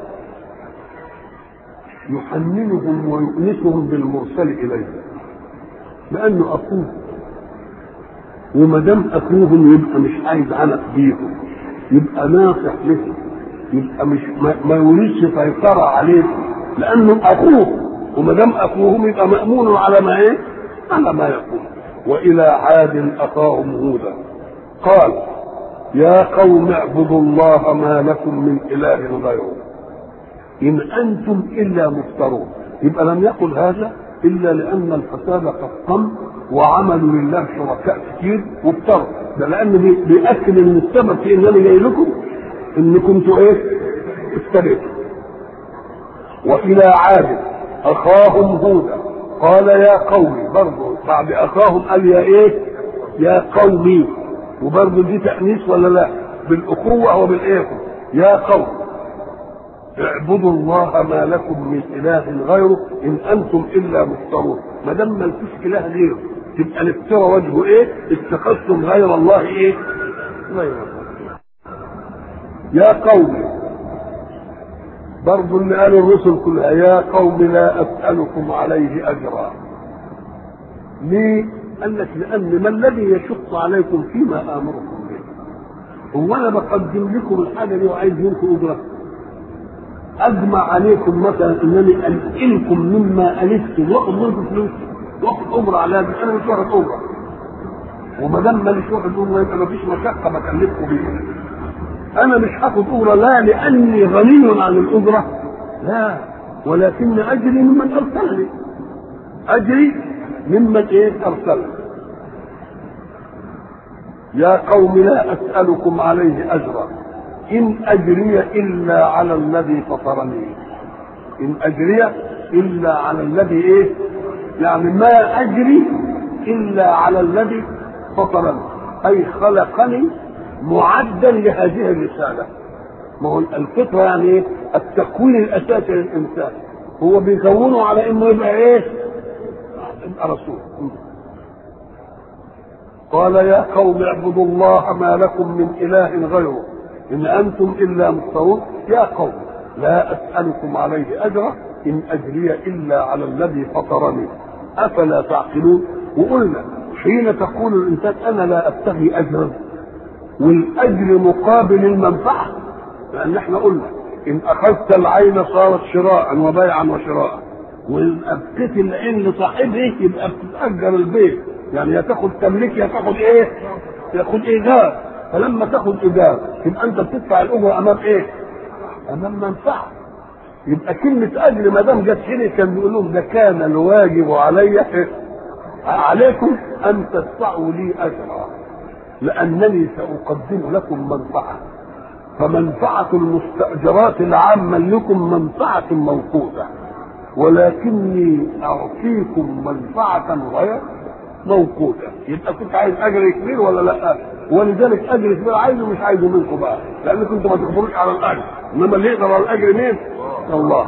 يحننهم ويؤنسهم بالمرسل إليه لأنه أخوه وما دام أخوهم يبقى مش عايز عنق بيهم يبقى ناصح لهم يبقى مش ما, ما يريدش سيطرة عليكم لأنه أخوه وما دام اخوهم يبقى مامون على ما ايه؟ على ما يقول والى عاد اخاهم هودا قال يا قوم اعبدوا الله ما لكم من اله غيره ان انتم الا مفترون يبقى لم يقل هذا الا لان الفساد قد قم وعملوا لله شركاء كتير وابتروا ده لان بياكد ان السبب في ان انا جاي لكم انكم انتوا ايه؟ افتريتوا والى عاد اخاهم هودا قال يا قومي برضه بعد اخاهم قال يا ايه يا قومي وبرضه دي تانيث ولا لا بالاخوه وبالايه يا قوم اعبدوا الله ما لكم من اله غيره ان انتم الا مفترون ما دام ما فيش اله غيره تبقى الافتراء وجهه ايه اتخذتم غير الله ايه غير الله يا قوم برضو اللي قالوا الرسل كلها يا قوم لا اسالكم عليه اجرا ليه قال لك لان ما الذي يشق عليكم فيما امركم به هو انا بقدم لكم الحاجه دي وعايز منكم اجره اجمع عليكم مثلا انني انقلكم مما الفتم واخد منكم فلوس واخد اجره على هذا انا مش واخد اجره وما دام ماليش واخد اجره يبقى مفيش مشقه بكلفكم بيها انا مش هاخد اجره لا لاني غني عن الاجره لا ولكن اجري ممن ارسلني اجري ممن ايه ارسلني يا قوم لا اسالكم عليه اجرا ان اجري الا على الذي فطرني ان اجري الا على الذي ايه يعني ما اجري الا على الذي فطرني اي خلقني معدا لهذه الرسالة ما هو الفطرة يعني ايه التكوين الأساسي للإنسان هو بيكونه على إنه يبقى إيه يبقى رسول قال يا قوم اعبدوا الله ما لكم من إله غيره إن أنتم إلا مفترون يا قوم لا أسألكم عليه أجرا إن أجري إلا على الذي فطرني أفلا تعقلون وقلنا حين تقول الإنسان أنا لا أبتغي أجرا والاجر مقابل المنفعه لان احنا قلنا ان اخذت العين صارت شراء وبيعا وشراء وان ابقيت العين لصاحبه يبقى بتتاجر البيت يعني يا تاخد تمليك يا تاخد ايه؟ ياخد ايجار فلما تاخد ايجار يبقى انت بتدفع الاجره امام ايه؟ امام منفعه يبقى كلمة أجر ما دام جت هنا كان بيقول لهم ده كان الواجب علي عليكم أن تدفعوا لي أجرا لأنني سأقدم لكم منفعة فمنفعة المستأجرات العامة لكم منفعة موقوتة ولكني أعطيكم منفعة غير موقوتة يبقى كنت عايز أجر كبير ولا لا ولذلك أجر كبير عايزه مش عايزه منكم بقى لأنكم أنتم ما تقدروش على الأجر إنما اللي يقدر على الأجر مين؟ الله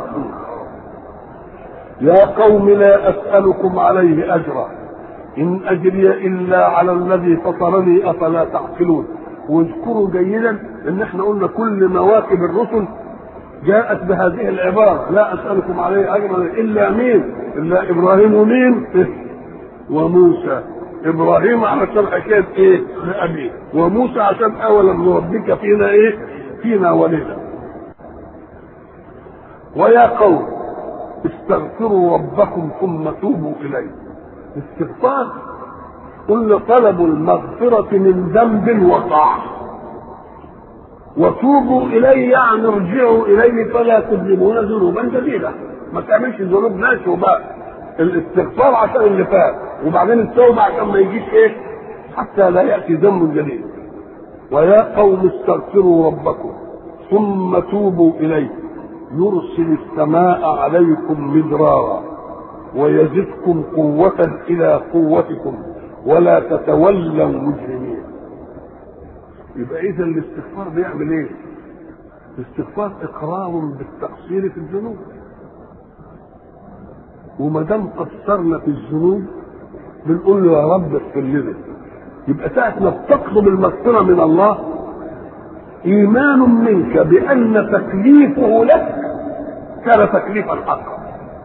يا قوم لا أسألكم عليه أجرا إن أجري إلا على الذي فطرني أفلا تعقلون واذكروا جيدا إن إحنا قلنا كل مواكب الرسل جاءت بهذه العبارة لا أسألكم عليه أجرا إلا مين إلا إبراهيم ومين وموسى إبراهيم علشان حكاية إيه لأبيه وموسى عشان أولا نربك فينا إيه فينا وليدا ويا قوم استغفروا ربكم ثم توبوا اليه استغفار قلنا طلب المغفرة من ذنب وقع وتوبوا إليه يعني ارجعوا إليه فلا تظلمون ذنوبا جديدة ما تعملش ذنوب ناس وبقى الاستغفار عشان اللي فات وبعدين التوبة عشان ما يجيش ايه حتى لا يأتي ذنب جديد ويا قوم استغفروا ربكم ثم توبوا إليه يرسل السماء عليكم مدرارا ويزدكم قوة إلى قوتكم ولا تتولوا مجرمين يبقى إذا الاستغفار بيعمل إيه؟ الاستغفار إقرار بالتقصير في الذنوب وما دام قصرنا في الذنوب بنقول له يا رب اغفر لنا يبقى ساعة ما بتطلب المغفرة من الله إيمان منك بأن تكليفه لك كان تكليفا حقا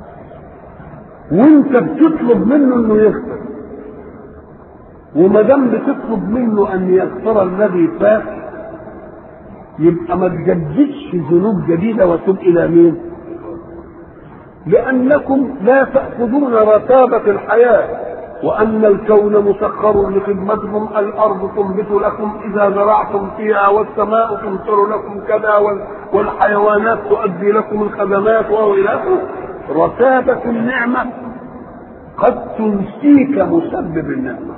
وانت بتطلب منه انه يغفر وما دام بتطلب منه ان يغفر الذي فات يبقى ما تجددش ذنوب جديده وتب الى مين؟ لانكم لا تاخذون رتابه الحياه وأن الكون مسخر لخدمتكم الأرض تنبت لكم إذا زرعتم فيها والسماء تمطر لكم كذا والحيوانات تؤدي لكم الخدمات وهو إلى آخره رتابة النعمة قد تنسيك مسبب النعمة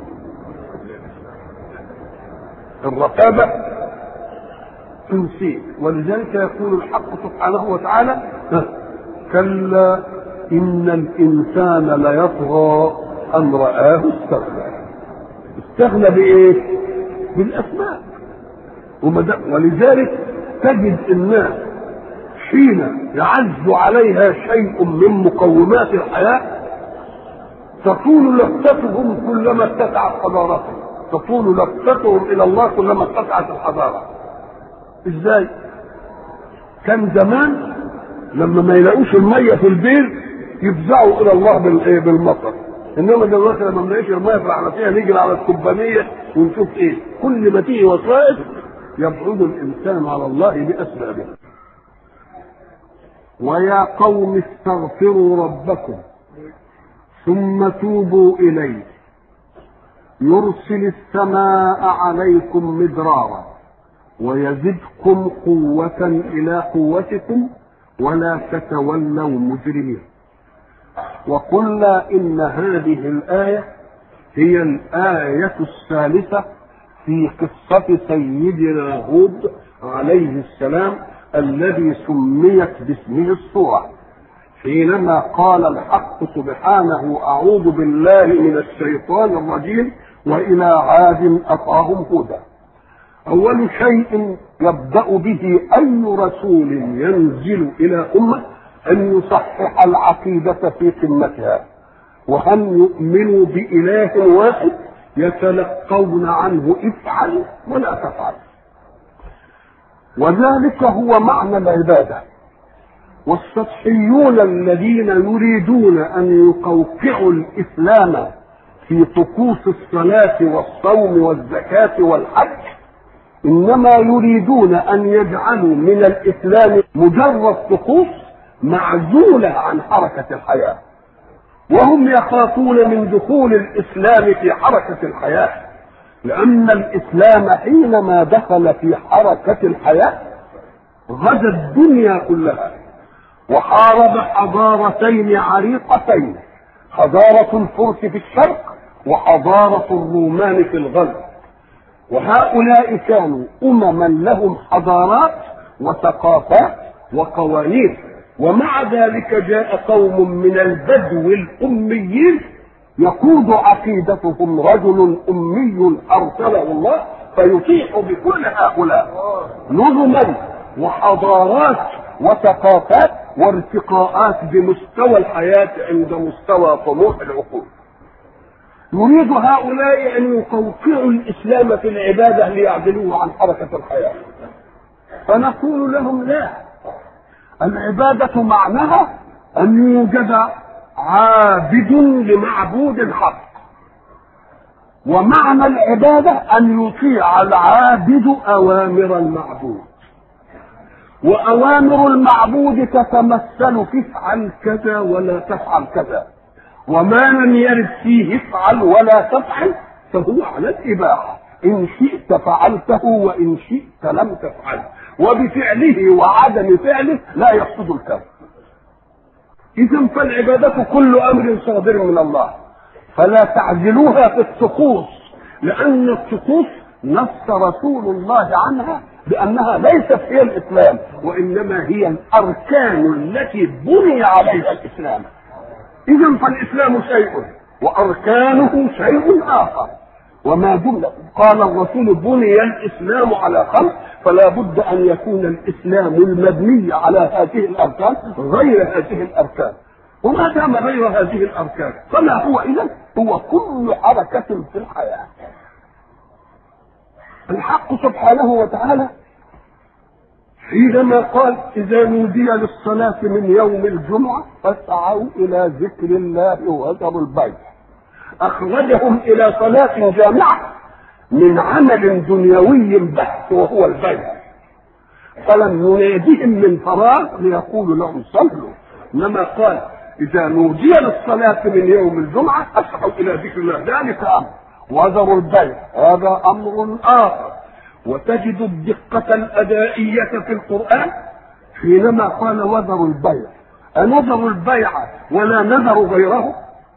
الرتابة تنسيك ولذلك يقول الحق سبحانه وتعالى كلا إن الإنسان ليطغى أن رآه استغنى استغنى بإيه؟ بالأسباب ولذلك تجد الناس حين يعز عليها شيء من مقومات الحياة تطول لفتتهم كلما اتسعت حضارتهم تطول لفتتهم إلى الله كلما اتسعت الحضارة ازاي؟ كان زمان لما ما يلاقوش المية في البير يفزعوا إلى الله بالمطر انما دلوقتي لما بنلاقيش الميه في الحنفيه نجري على الكوبانيه ونشوف ايه كل ما تيجي وسائل يبعد الانسان على الله باسبابه ويا قوم استغفروا ربكم ثم توبوا اليه يرسل السماء عليكم مدرارا ويزدكم قوة إلى قوتكم ولا تتولوا مجرمين وقلنا ان هذه الايه هي الايه الثالثه في قصه سيدنا هود عليه السلام الذي سميت باسمه الصوره حينما قال الحق سبحانه اعوذ بالله من الشيطان الرجيم والى عاد اخاهم هودا اول شيء يبدا به اي رسول ينزل الى امه أن يصحح العقيدة في قمتها وأن يؤمنوا بإله واحد يتلقون عنه افعل ولا تفعل وذلك هو معنى العبادة والسطحيون الذين يريدون أن يقوقعوا الإسلام في طقوس الصلاة والصوم والزكاة والحج إنما يريدون أن يجعلوا من الإسلام مجرد طقوس معزولة عن حركة الحياة وهم يخافون من دخول الإسلام في حركة الحياة لأن الإسلام حينما دخل في حركة الحياة غزا الدنيا كلها وحارب حضارتين عريقتين حضارة الفرس في الشرق وحضارة الرومان في الغرب وهؤلاء كانوا أمما لهم حضارات وثقافات وقوانين ومع ذلك جاء قوم من البدو الأميين يقود عقيدتهم رجل أمي أرسله الله فيطيح بكل هؤلاء نظما وحضارات وثقافات وارتقاءات بمستوى الحياة عند مستوى طموح العقول يريد هؤلاء أن يقوقعوا الإسلام في العبادة ليعدلوه عن حركة الحياة فنقول لهم لا العبادة معناها أن يوجد عابد لمعبود حق ومعنى العبادة أن يطيع العابد أوامر المعبود وأوامر المعبود تتمثل في افعل كذا ولا تفعل كذا وما لم يرد فيه افعل ولا تفعل فهو على الإباحة إن شئت فعلته وإن شئت لم تفعله وبفعله وعدم فعله لا يقصد الكون إذا فالعبادة كل أمر صادر من الله فلا تعزلوها في الطقوس لأن الطقوس نص رسول الله عنها بأنها ليست هي الإسلام وإنما هي الأركان التي بني عليها الإسلام إذا فالإسلام شيء وأركانه شيء آخر وما دمنا قال الرسول بني الإسلام على خمس فلا بد أن يكون الإسلام المبني على هذه الأركان غير هذه الأركان وما دام غير هذه الأركان فما هو إذا هو كل حركة في الحياة الحق سبحانه وتعالى حينما قال إذا نودي للصلاة من يوم الجمعة فاسعوا إلى ذكر الله وذروا البيع أخرجهم إلى صلاة جامعة من عمل دنيوي بحت وهو البيع فلم يناديهم من فراغ ليقول لهم صلوا إنما قال إذا نودي للصلاة من يوم الجمعة أسعوا إلى ذكر الله ذلك أمر وذروا البيع هذا أمر آخر وتجد الدقة الأدائية في القرآن حينما قال وذروا البيع أنذر البيع ولا نذر غيره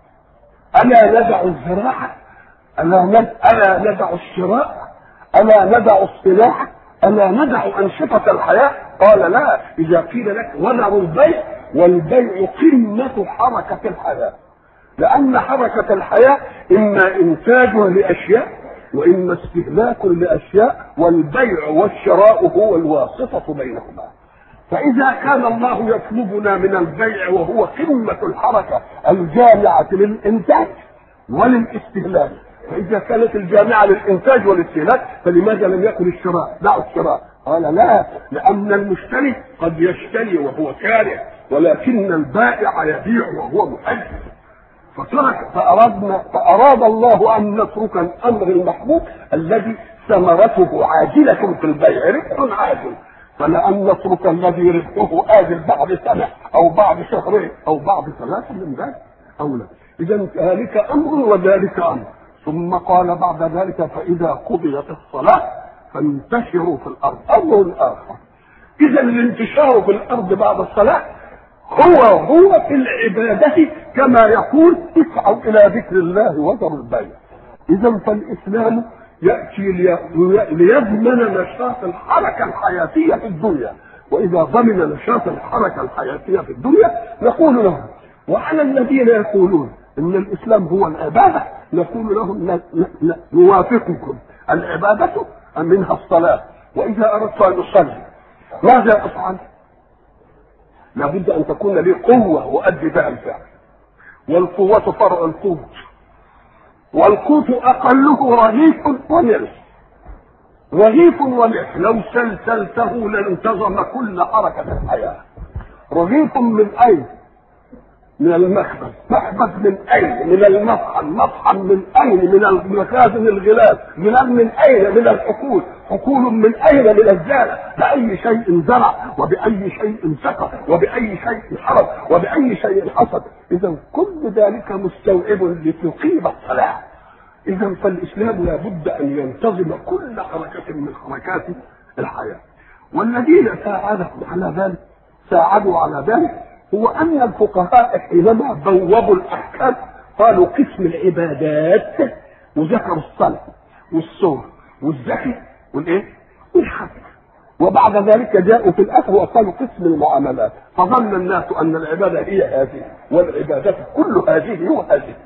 ألا ندع الزراعة ألا ألا ندع الشراء ألا ندع الصلاح ألا ندع أنشطة الحياة قال لا إذا قيل لك وذروا البيع والبيع قمة حركة الحياة لأن حركة الحياة إما إنتاج لأشياء وإما استهلاك لأشياء والبيع والشراء هو الواسطة بينهما فإذا كان الله يطلبنا من البيع وهو قمة الحركة الجامعة للإنتاج وللاستهلاك فإذا كانت الجامعة للإنتاج والاستهلاك فلماذا لم يكن الشراء؟ دعوا الشراء قال لا لأن المشتري قد يشتري وهو كاره ولكن البائع يبيع وهو محجب فترك فأردنا فأراد الله أن نترك الأمر المحبوب الذي ثمرته عاجلة في البيع ربح عاجل فلأن نترك الذي ربحه آجل بعد سنة أو بعد شهرين أو بعد ثلاثة من ذلك أو لا إذا ذلك أمر وذلك أمر ثم قال بعد ذلك فإذا قضيت الصلاة فانتشروا في الأرض أمر آخر إذا الانتشار في الأرض بعد الصلاة هو هو في العبادة كما يقول اسعوا إلى ذكر الله وذروا البيع إذا فالإسلام يأتي ليضمن نشاط الحركة الحياتية في الدنيا وإذا ضمن نشاط الحركة الحياتية في الدنيا نقول لهم وعلى الذين يقولون ان الاسلام هو العباده نقول لهم نوافقكم العباده منها الصلاه واذا اردت ان اصلي ماذا افعل؟ لابد ان تكون لي قوه وادي بها الفعل والقوه فرع القوت والقوت اقله رغيف وملح رغيف وملح لو سلسلته لانتظم كل حركه الحياه رغيف من اين؟ من المخبز مخبز من اين من المطحن مطحن من اين من مخازن الغلاف غلاف من اين من الحقول حقول من اين من الزارع باي شيء زرع وباي شيء سقى وباي شيء حرث وباي شيء حصد اذا كل ذلك مستوعب لتقيم الصلاه اذا فالاسلام لابد ان ينتظم كل حركه من حركات الحياه والذين ساعدوا على ذلك ساعدوا على ذلك هو ان الفقهاء حينما بوبوا الاحكام قالوا قسم العبادات وذكروا الصلاه والصوم والزكاه والايه؟ والحج وبعد ذلك جاءوا في الاخر وقالوا قسم المعاملات فظن الناس ان العباده هي هذه والعبادات كل هذه وهذه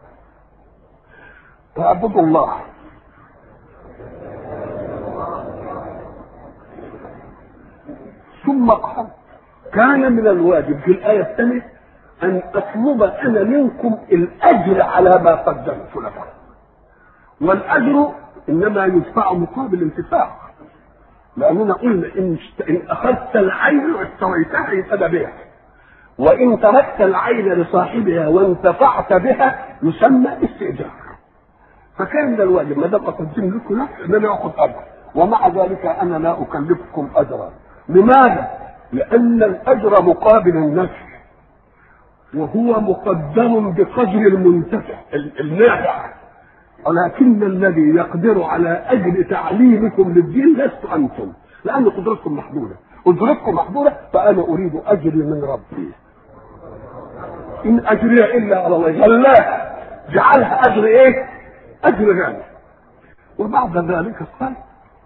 فاعبدوا الله ثم قال كان من الواجب في الآية الثانية أن أطلب أنا منكم الأجر على ما قدمت لكم والأجر إنما يدفع مقابل انتفاع لأننا قلنا إن, إن أخذت العين واشتريتها يبقى بها وإن تركت العين لصاحبها وانتفعت بها يسمى استئجار فكان من الواجب ما دام أقدم لكم نفس أن أنا آخذ أجر ومع ذلك أنا لا أكلفكم أجرا لماذا؟ لأن الأجر مقابل النفع وهو مقدم بقدر المنتفع النافع ولكن الذي يقدر على أجر تعليمكم للدين لست أنتم لأن قدرتكم محدودة قدرتكم محدودة فأنا أريد أجري من ربي إن أجري إلا على الله جلاها جعلها أجر إيه؟ أجر غالي وبعد ذلك قال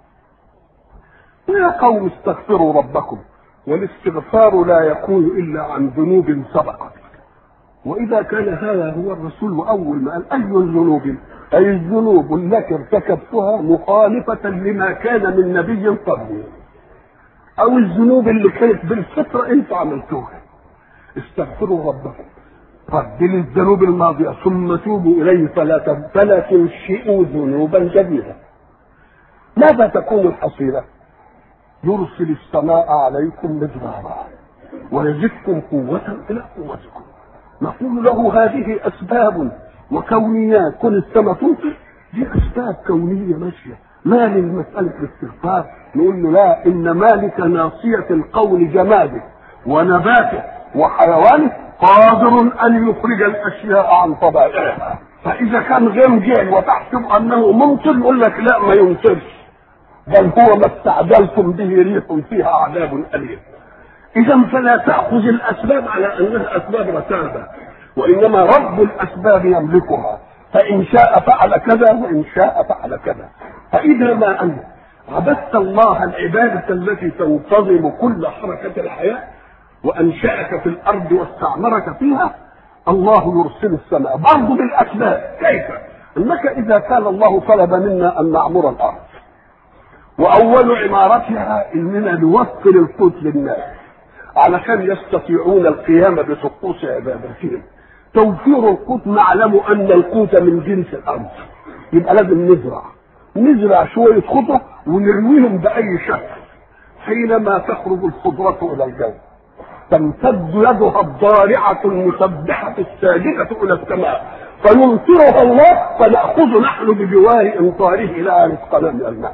يا قوم استغفروا ربكم والاستغفار لا يكون إلا عن ذنوب سبقت وإذا كان هذا هو الرسول أول ما قال أي ذنوب أي الذنوب التي ارتكبتها مخالفة لما كان من نبي قبلي أو الذنوب اللي كانت بالفطرة أنتوا عملتوها استغفروا ربكم قبل الذنوب الماضية ثم توبوا إليه فلا فلا تنشئوا ذنوبا جديدة ماذا تكون الحصيلة؟ يرسل السماء عليكم مدرارا ويزدكم قوة إلى قوتكم نقول له هذه أسباب وكونيات كل السماء تمطر دي أسباب كونية ماشية ما للمسألة الاستغفار نقول له لا إن مالك ناصية القول جماده ونباته وحيوانه قادر أن يخرج الأشياء عن طبائعها فإذا كان غير جيل وتحسب أنه ممطر يقول لك لا ما يمطرش بل هو ما استعجلتم به ريح فيها عذاب أليم إذا فلا تأخذ الأسباب على أنها أسباب رتابة وإنما رب الأسباب يملكها فإن شاء فعل كذا وإن شاء فعل كذا فإذا ما أنت عبدت الله العبادة التي تنتظم كل حركة الحياة وأنشأك في الأرض واستعمرك فيها الله يرسل السماء برضه بالأسباب كيف؟ أنك إذا كان الله طلب منا أن نعمر الأرض وأول عمارتها إننا نوفر القوت للناس علشان يستطيعون القيام بطقوس عبادتهم توفير القوت نعلم ان القوت من جنس الارض يبقى لازم نزرع نزرع شويه خضره ونرويهم باي شكل حينما تخرج الخضره الى الجو تمتد يدها الضارعه المسبحه الساجده الى السماء فيمطرها الله فناخذ نحن بجوار امطاره الى رزقنا من الماء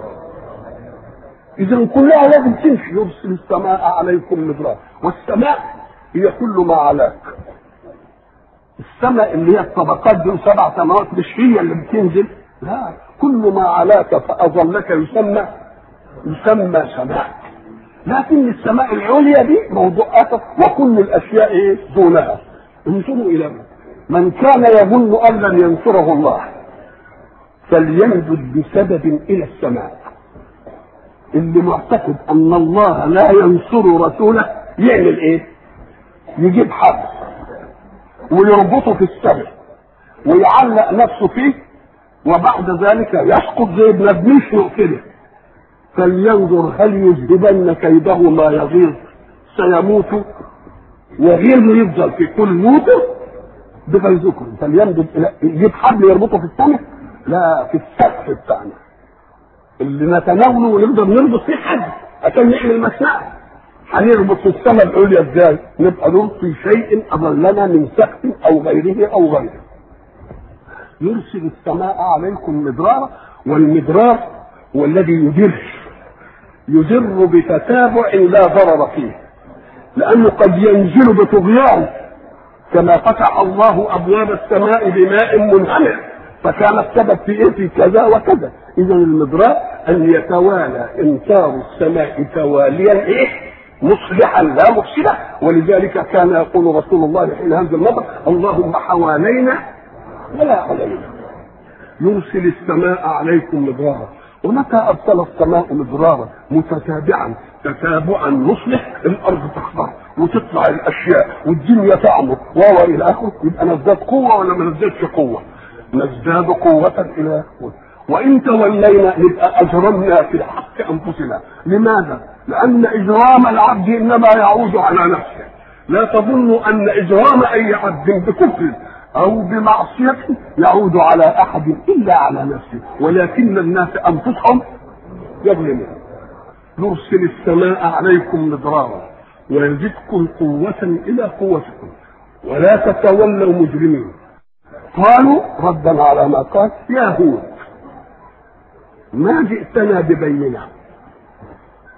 اذا كلها لازم تمشي يرسل السماء عليكم مدرار والسماء هي كل ما علاك السماء اللي هي الطبقات دي سبع سماوات مش هي اللي بتنزل لا كل ما علاك فاظلك يسمى يسمى سماء لكن السماء العليا دي موضوع اخر وكل الاشياء ايه دونها انظروا الى من كان يظن ان لن ينصره الله فلينبذ بسبب الى السماء اللي معتقد ان الله لا ينصر رسوله يعمل ايه يجيب حبل ويربطه في السماء ويعلق نفسه فيه وبعد ذلك يسقط زي ابن ابن كده فلينظر هل يذهبن كيده ما يغيظ سيموت وغيظه يفضل في كل موته بغيظكم فلينظر يجيب حبل يربطه في السماء لا في السقف بتاعنا اللي نتناوله ونقدر نربط فيه حد عشان نعمل مصنع هنربط في السماء العليا ازاي؟ نبقى نربط في شيء اضلنا من سقف او غيره او غيره. يرسل السماء عليكم مدرارا والمدرار هو الذي يدر يدر بتتابع لا ضرر فيه لانه قد ينزل بطغيان كما فتح الله ابواب السماء بماء منهمر فكان السبب في ايه في كذا وكذا اذا المدرار ان يتوالى امطار السماء تواليا ايه مصلحا لا مفسدا ولذلك كان يقول رسول الله حين هذا المطر اللهم حوالينا ولا علينا يرسل السماء عليكم مدرارا ومتى ارسل السماء مدرارا متتابعا تتابعا مصلح الارض تخضر وتطلع الاشياء والدنيا تعمر وهو الى اخره يبقى نزداد قوه ولا ما نزدادش قوه؟ نزداد قوه الى قوه وان تولينا نبقى اجرمنا في حق انفسنا لماذا؟ لان اجرام العبد انما يعود على نفسه لا تظن ان اجرام اي عبد بكفر او بمعصيه يعود على احد الا على نفسه ولكن الناس انفسهم يظلمون نرسل السماء عليكم مدرارا ويزدكم قوة إلى قوتكم ولا تتولوا مجرمين قالوا ردا على ما قال يا هود ما جئتنا ببينة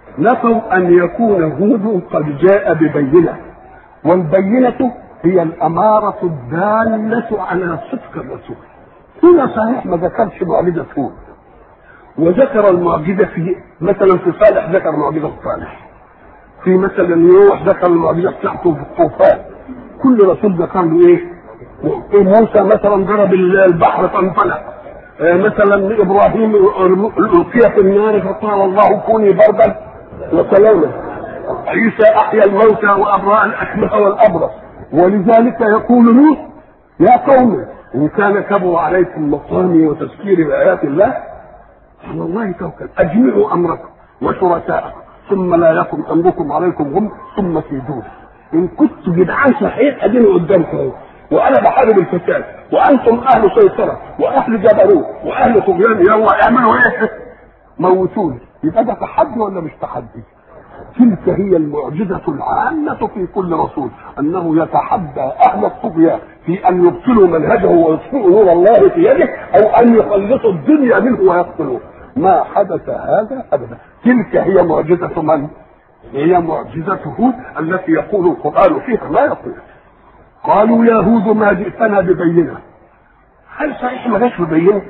نفوا ان يكون هود قد جاء ببينه والبينه هي الاماره الداله على صدق الرسول هنا صحيح ما ذكرش معجزه هود وذكر المعجزه في مثلا في صالح ذكر معجزه صالح في مثلا نوح ذكر المعجزه بتاعته في الطوفان كل رسول ذكر له ايه؟ موسى مثلا ضرب البحر فانفلق آه مثلا ابراهيم القي في النار فقال الله كوني بردا وسلاما عيسى احيا الموتى وابرا الاكمه والابرص ولذلك يقول لوط يا قوم ان كان كبر عليكم مقامي وتذكيري بايات الله على الله توكل اجمعوا امركم وشركاءكم ثم لا يكن امركم عليكم غم ثم كيدون ان كنت جدعان صحيح اديني قدامكم اهو وانا بحارب الفساد وانتم اهل سيطره واهل جبروت واهل طغيان يلا اعملوا ايه؟ موتوني يبقى ده تحدي ولا مش تحدي؟ تلك هي المعجزة العامة في كل رسول أنه يتحدى أهل الطغيان في أن يبطلوا منهجه ويطفئوا نور الله في يده أو أن يخلصوا الدنيا منه ويقتلوه ما حدث هذا أبدا تلك هي معجزة من؟ هي معجزة هود التي يقول القرآن فيها ما يقول قالوا يا هود ما جئتنا ببينة هل صحيح ما جاش ببينة؟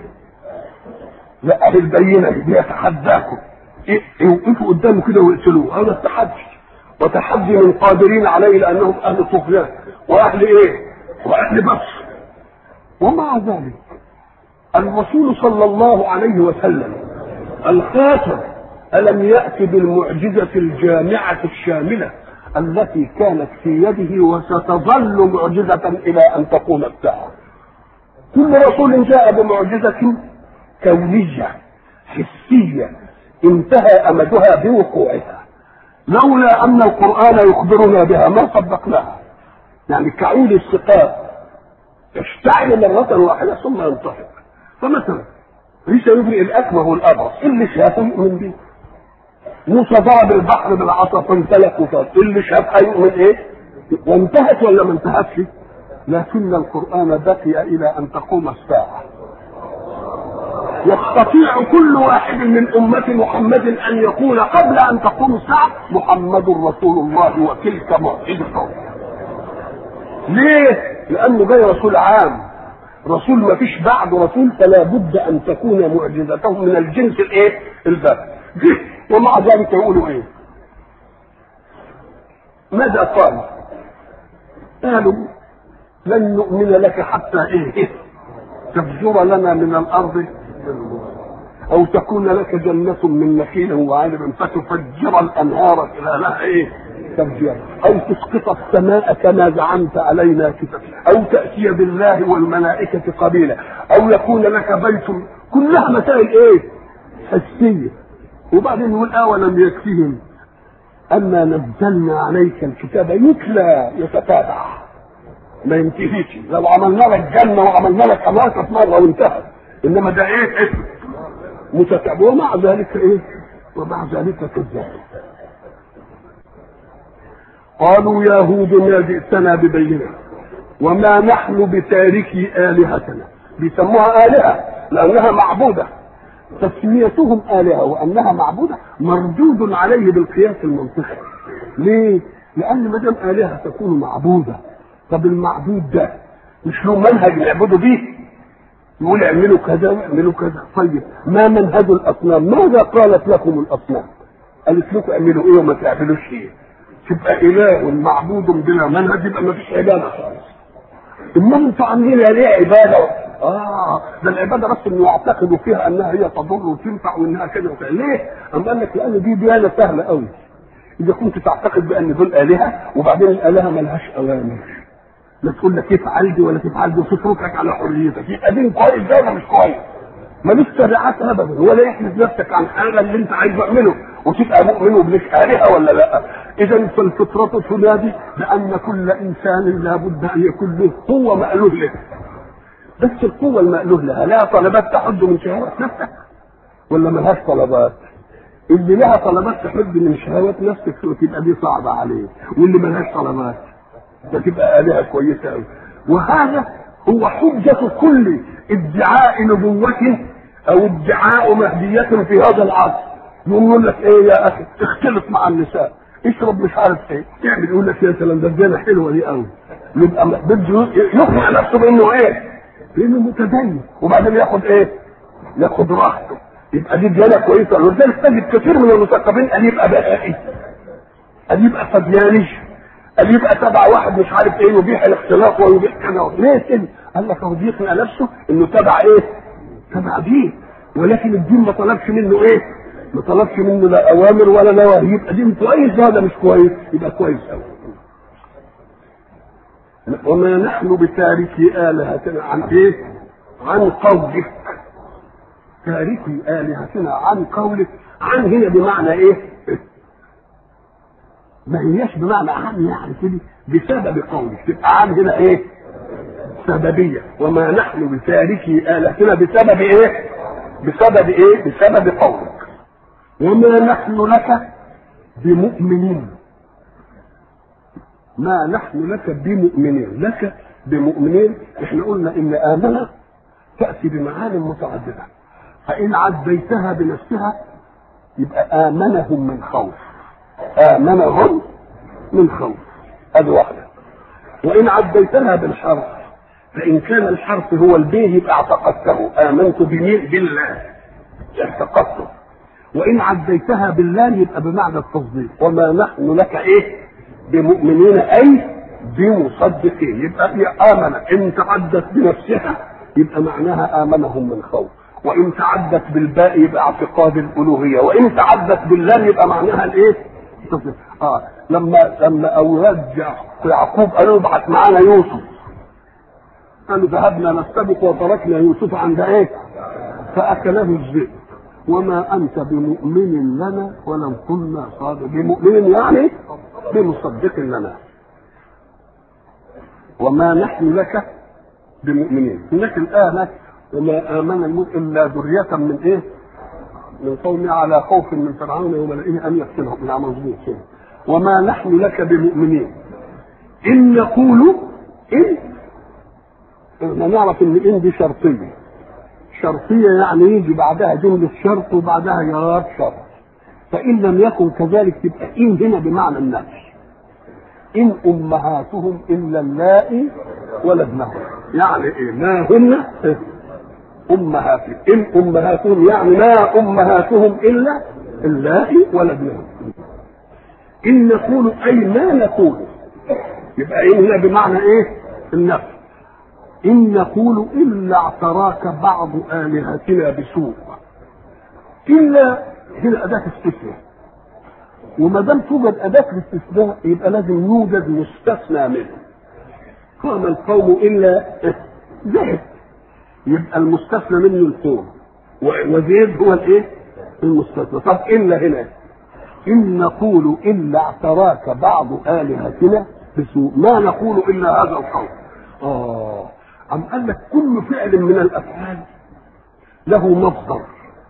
لا البينة بيتحداكم يوقفوا قدامه كده ويقتلوه هذا التحدي وتحدي من قادرين عليه لانهم اهل طغيان واهل ايه؟ واهل بطش ومع ذلك الرسول صلى الله عليه وسلم الخاتم الم ياتي بالمعجزه الجامعه الشامله التي كانت في يده وستظل معجزه الى ان تقوم الساعه كل رسول جاء بمعجزه كونيه حسيه انتهى امدها بوقوعها لولا ان القران يخبرنا بها ما صدقناها يعني كعود السقاء يشتعل مرة واحدة ثم ينطفئ فمثلا عيسى يبرئ الأكمه والأبرص اللي شافه يؤمن به موسى ضرب البحر بالعصا فانفلق وصار اللي شافها يؤمن ايه؟ وانتهت ولا ما انتهتش؟ لكن القرآن بقي إلى أن تقوم الساعة يستطيع كل واحد من أمة محمد أن يقول قبل أن تقوم الساعة محمد رسول الله وتلك معجزة ليه؟ لأنه جاي رسول عام رسول ما فيش بعد رسول فلا بد أن تكون معجزته من الجنس الإيه؟ الباب ومع ذلك يقولوا إيه؟ ماذا قال؟ قالوا لن نؤمن لك حتى إيه؟ إيه؟ تفجر لنا من الأرض أو تكون لك جنة من نخيل وعنب فتفجر الأنهار خلالها إيه؟ تفجيرا أو تسقط السماء كما زعمت علينا كتاب أو تأتي بالله والملائكة قبيلا أو يكون لك بيت كلها مسائل إيه؟ حسية وبعدين يقول أولم يكفيهم أما نزلنا عليك الكتاب يتلى يتتابع ما ينتهيش لو عملنا لك جنة وعملنا لك أماكن مرة وانتهت انما ده ايه اسم متتابع ومع ذلك ايه ومع ذلك كذاب قالوا يا هود ما جئتنا ببينه وما نحن بتاركي الهتنا بيسموها الهه لانها معبوده تسميتهم الهه وانها معبوده مردود عليه بالقياس المنطقي ليه؟ لان ما دام الهه تكون معبوده طب المعبود ده مش له منهج نعبده بيه يقول اعملوا كذا واعملوا كذا طيب ما منهج الاصنام ماذا قالت لكم الاصنام قالت لكم اعملوا ايه وما تعملوش ايه تبقى اله معبود بلا منهج يبقى ما فيش عباده خالص اما انتوا عاملين ليه عباده اه ده العباده بس انه يعتقدوا فيها انها هي تضر وتنفع وانها كذا وكذا ليه؟ اما قال لك لان دي ديانه سهله قوي اذا كنت تعتقد بان دول الهه وبعدين الالهه ملهاش اوامر لا تقول لك افعل دي ولا تفعل دي وتتركك على حريتك يبقى دين كويس ده ولا مش كويس ملوش تبعات ابدا ولا يحدث نفسك عن حاجه اللي انت عايز تعمله وتبقى مؤمن وبلك الهه ولا لا اذا فالفطره تنادي بان كل انسان لابد ان يكون له قوه مألوه له بس القوه المألوه لها لها طلبات تحد من شهوات نفسك ولا ملهاش طلبات اللي لها طلبات تحد من شهوات نفسك تبقى دي صعبه عليه واللي ملهاش طلبات ده تبقى آلهة كويسة أوي وهذا هو حجة كل ادعاء نبوة أو ادعاء مهدية في هذا العصر يقوم يقول لك ايه يا اخي اختلط مع النساء اشرب مش عارف ايه يعمل يقول لك يا سلام ده الزينه حلوه دي قوي يبقى بده يقنع نفسه بانه ايه؟ بانه متدين وبعدين ياخد ايه؟ ياخد راحته يبقى دي ديانه كويسه ولذلك تجد كثير من المثقفين قال يبقى بهائي قال يبقى فدياني قال يبقى تبع واحد مش عارف ايه يبيح الاختلاط ويبيح كذا ليه كده؟ قال لك هو بيقنع نفسه انه تبع ايه؟ تبع دين ولكن الدين ما طلبش منه ايه؟ ما طلبش منه لا اوامر ولا نواهي يبقى دين كويس هذا مش كويس يبقى كويس قوي وما نحن بتاركي آلهتنا عن ايه؟ عن قولك تاركي آلهتنا عن قولك عن هنا بمعنى ايه؟ ما هياش بمعنى عن يعني كده بسبب قولك تبقى عن هنا ايه؟ سببية وما نحن بتاركي آلهتنا بسبب ايه؟ بسبب ايه؟ بسبب قولك وما نحن لك بمؤمنين ما نحن لك بمؤمنين لك بمؤمنين احنا قلنا ان آمنة تأتي بمعان متعددة فإن عديتها بنفسها يبقى آمنهم من خوف آمنهم من خوف هذه واحدة وإن عديتها بالحرف فإن كان الحرف هو البيه يبقى اعتقدته آمنت بمين بالله اعتقدته وإن عديتها بالله يبقى بمعنى التصديق وما نحن لك إيه بمؤمنين أي بمصدقين يبقى هي آمنة إن تعدت بنفسها يبقى معناها آمنهم من خوف وإن تعدت بالباء يبقى اعتقاد الألوهية وإن تعدت بالله يبقى معناها الإيه آه لما لما أولاد يعقوب قالوا ابعث معانا يوسف قالوا ذهبنا نستبق وتركنا يوسف عند ايه؟ فأكله الذئب وما أنت بمؤمن لنا ولو كنا صادق بمؤمن يعني بمصدق لنا وما نحن لك بمؤمنين هناك الآن وما آمن المؤمن إلا ذرية من إيه؟ من قوم على خوف من فرعون وملئه أن يقتلهم من مظبوط وما نحن لك بمؤمنين إن نقول إن احنا نعرف إن إن دي شرطية شرطية يعني يجي بعدها جملة شرط وبعدها جواب شرط فإن لم يكن كذلك تبقى إن هنا بمعنى النفي إن أمهاتهم إلا اللائي ولدنهم يعني إيه ما هن أمهاتهم إن أمهاتهم يعني ما أمهاتهم إلا اللائي ولدنهم إن نقول أي ما نقول يبقى إن هنا بمعنى إيه النفي إن نقول إلا اعتراك بعض آلهتنا بسوء إلا هنا أداة استثناء وما دام توجد أداة الاستثناء يبقى لازم يوجد مستثنى منه قام القوم إلا زيد يبقى المستثنى منه القوم وزيد هو الايه؟ المستثنى طب إلا هنا إن نقول إلا اعتراك بعض آلهتنا بسوء ما نقول إلا هذا القول آه أم قال لك كل فعل من الافعال له مصدر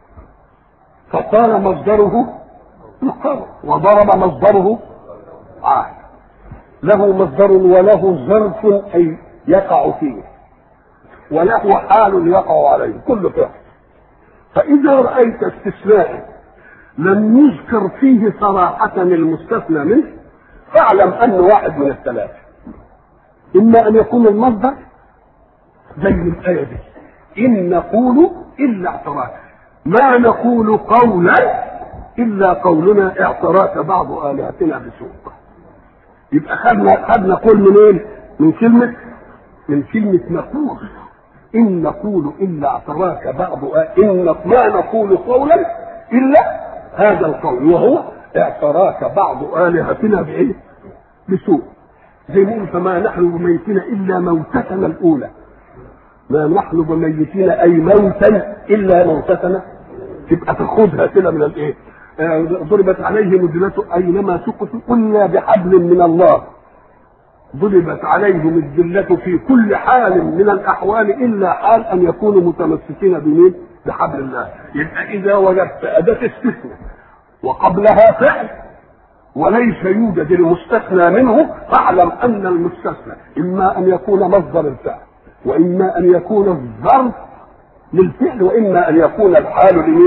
فقال مصدره القرض وضرب مصدره عاد له مصدر وله ظرف اي يقع فيه وله حال يقع عليه كل فعل فاذا رايت استثناء لم يذكر فيه صراحة المستثنى منه فاعلم انه واحد من الثلاثة اما ان يكون المصدر زي الآية دي إن نقول إلا اعتراك ما نقول قولا إلا قولنا اعتراك بعض آلهتنا بسوء يبقى خدنا خدنا قول منين؟ من كلمة من كلمة نقول إن نقول إلا اعتراك بعض إن ما نقول قولا إلا هذا القول وهو اعتراك بعض آلهتنا بإيه؟ بسوء زي ما فما نحن بميتين إلا موتتنا الأولى ما نحن بميتين اي موتا الا موتتنا تبقى تاخدها كده من الايه؟ ضربت عليهم الذلة اينما سقطوا الا بحبل من الله ضربت عليهم الذلة في كل حال من الاحوال الا حال ان يكونوا متمسكين بمين؟ بحبل الله يبقى اذا وجدت اداة استثناء وقبلها فعل وليس يوجد المستثنى منه فاعلم ان المستثنى اما ان يكون مصدر الفعل واما ان يكون الظرف للفعل واما ان يكون الحال لمين؟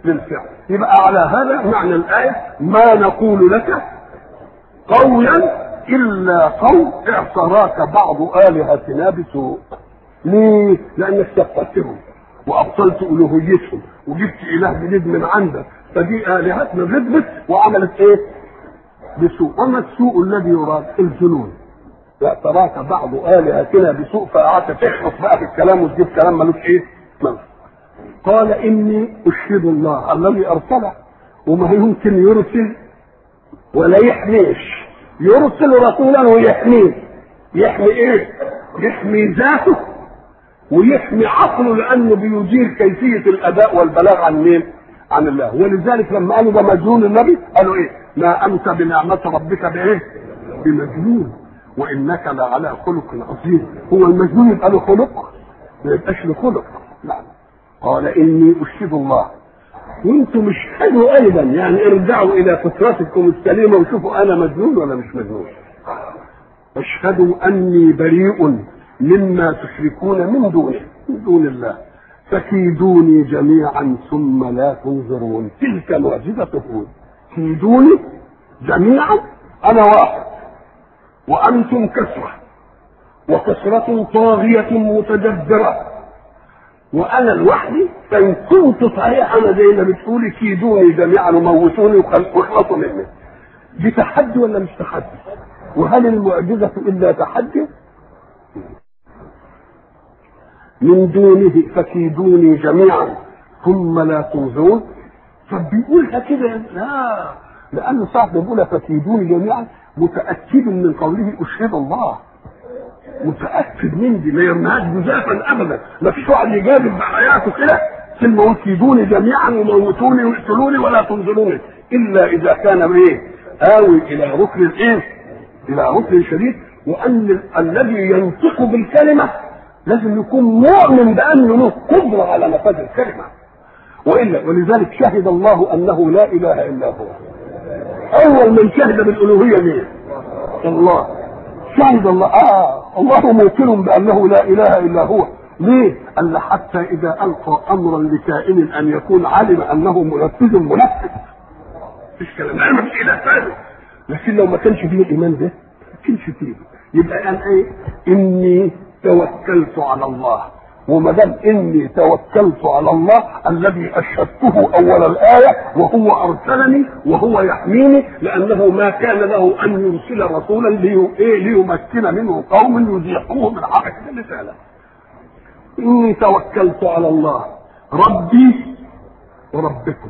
للفعل يبقى على هذا معنى الآية ما نقول لك قولا إلا قول اعتراك بعض آلهتنا بسوء ليه؟ لأنك سقطتهم وأبطلت ألوهيتهم وجبت إله جديد من عندك فدي آلهتنا غضبت وعملت إيه؟ بسوء وما السوء الذي يراد الجنون اعتراك بعض آلهتنا بسوء فقعدت تخلص بقى في الكلام وتجيب كلام ملوش إيه؟ ملوش قال إني أشهد الله الذي أرسله وما يمكن يرسل ولا يحميش يرسل رسولا ويحميه يحمي ايه يحمي ذاته ويحمي عقله لانه بيدير كيفيه الاداء والبلاغ عن مين عن الله ولذلك لما قالوا ده مجنون النبي قالوا ايه ما انت بنعمه ربك بايه بمجنون وانك لعلى خلق عظيم هو المجنون يبقى له خلق ما يبقاش له خلق لا قال اني اشهد الله وانتم مش حلو ايضا يعني ارجعوا الى فطرتكم السليمه وشوفوا انا مجنون ولا مش مجنون اشهدوا اني بريء مما تشركون من دونه من دون الله فكيدوني جميعا ثم لا تنظرون تلك معجزة هود كيدوني جميعا انا واحد وانتم كثرة وكثرة طاغية متدبرة وانا لوحدي فان كنت صحيح انا زي ما بتقولي كيدوني جميعا وموتوني واخلصوا مني دي تحدي ولا مش تحدي وهل المعجزة الا تحدي من دونه فكيدوني جميعا ثم لا تنظرون فبيقولها كده لا لأن صعب بيقولها فكيدوني جميعا متأكد من قوله أشهد الله متأكد من دي ما يرميهاش جزافا أبدا ما فيش واحد يجادل بحياته كده ثم يكيدوني جميعا وموتوني ويقتلوني ولا تنظروني إلا إذا كان إيه آوي إلى ركن إيه إلى ركن شديد وأن الذي ينطق بالكلمة لازم يكون مؤمن بأنه له قدرة على نفاذ الكلمة وإلا ولذلك شهد الله أنه لا إله إلا هو أول من شهد بالألوهية مين؟ الله شهد الله آه الله موكل بأنه لا إله إلا هو ليه؟ قال حتى إذا ألقى أمرا لكائن أن يكون علم أنه منفذ منفذ مفيش كلام ما فيش إله ثاني لكن لو ما كانش فيه الإيمان ده ما كانش فيه يبقى قال إيه؟ إني توكلت على الله وما دام اني توكلت على الله الذي اشهدته اول الايه وهو ارسلني وهو يحميني لانه ما كان له ان يرسل رسولا لي... إيه ليمكن منه قوم يزيحوه من حركه الرساله. اني توكلت على الله ربي وربكم.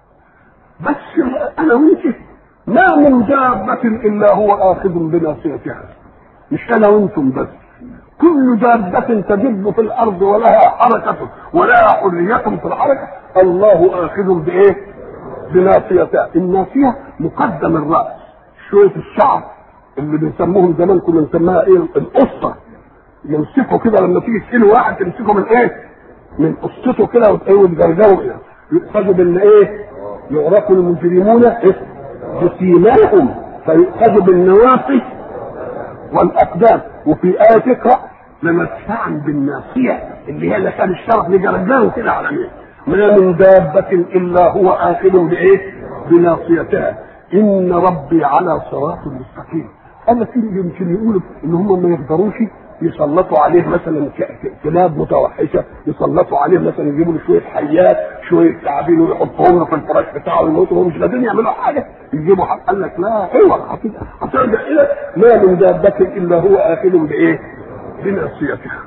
بس انا وانت ما من دابه الا هو اخذ بناصيتها. مش انا وانتم بس. كل دابة تدب في الأرض ولها حركة ولها حرية في الحركة الله آخذ بإيه؟ بناصيتها الناصية مقدم الرأس شوية الشعر اللي بنسموهم زمان كنا نسميها إيه؟ القصة يمسكوا كده لما تيجي تشيل واحد تمسكه من إيه؟ من قصته كده وتجرجره كده يؤخذوا بال إيه؟ يعرف المجرمون إيه؟ بسيماهم فيؤخذوا بالنواصي والاقدام وفي آية اقرأ لمدفعا بالناصية اللي هي اللي كان الشرف نجرجره كده على مين ما من دابة إلا هو آخذ بإيه؟ بناصيتها إن ربي على صراط مستقيم أنا في يمكن يقولوا إن هم ما يقدروش يسلطوا عليه مثلا كلاب متوحشه يسلطوا عليه مثلا يجيبوا له شويه حيات شويه تعابين ويحطوهم له في الفراش بتاعه ويموتوا مش قادرين يعملوا حاجه يجيبوا حق قال لك لا اوعى هترجع الى ما من دابه الا هو اخذ بايه؟ بناصيتها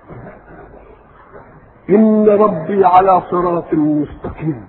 ان ربي على صراط مستقيم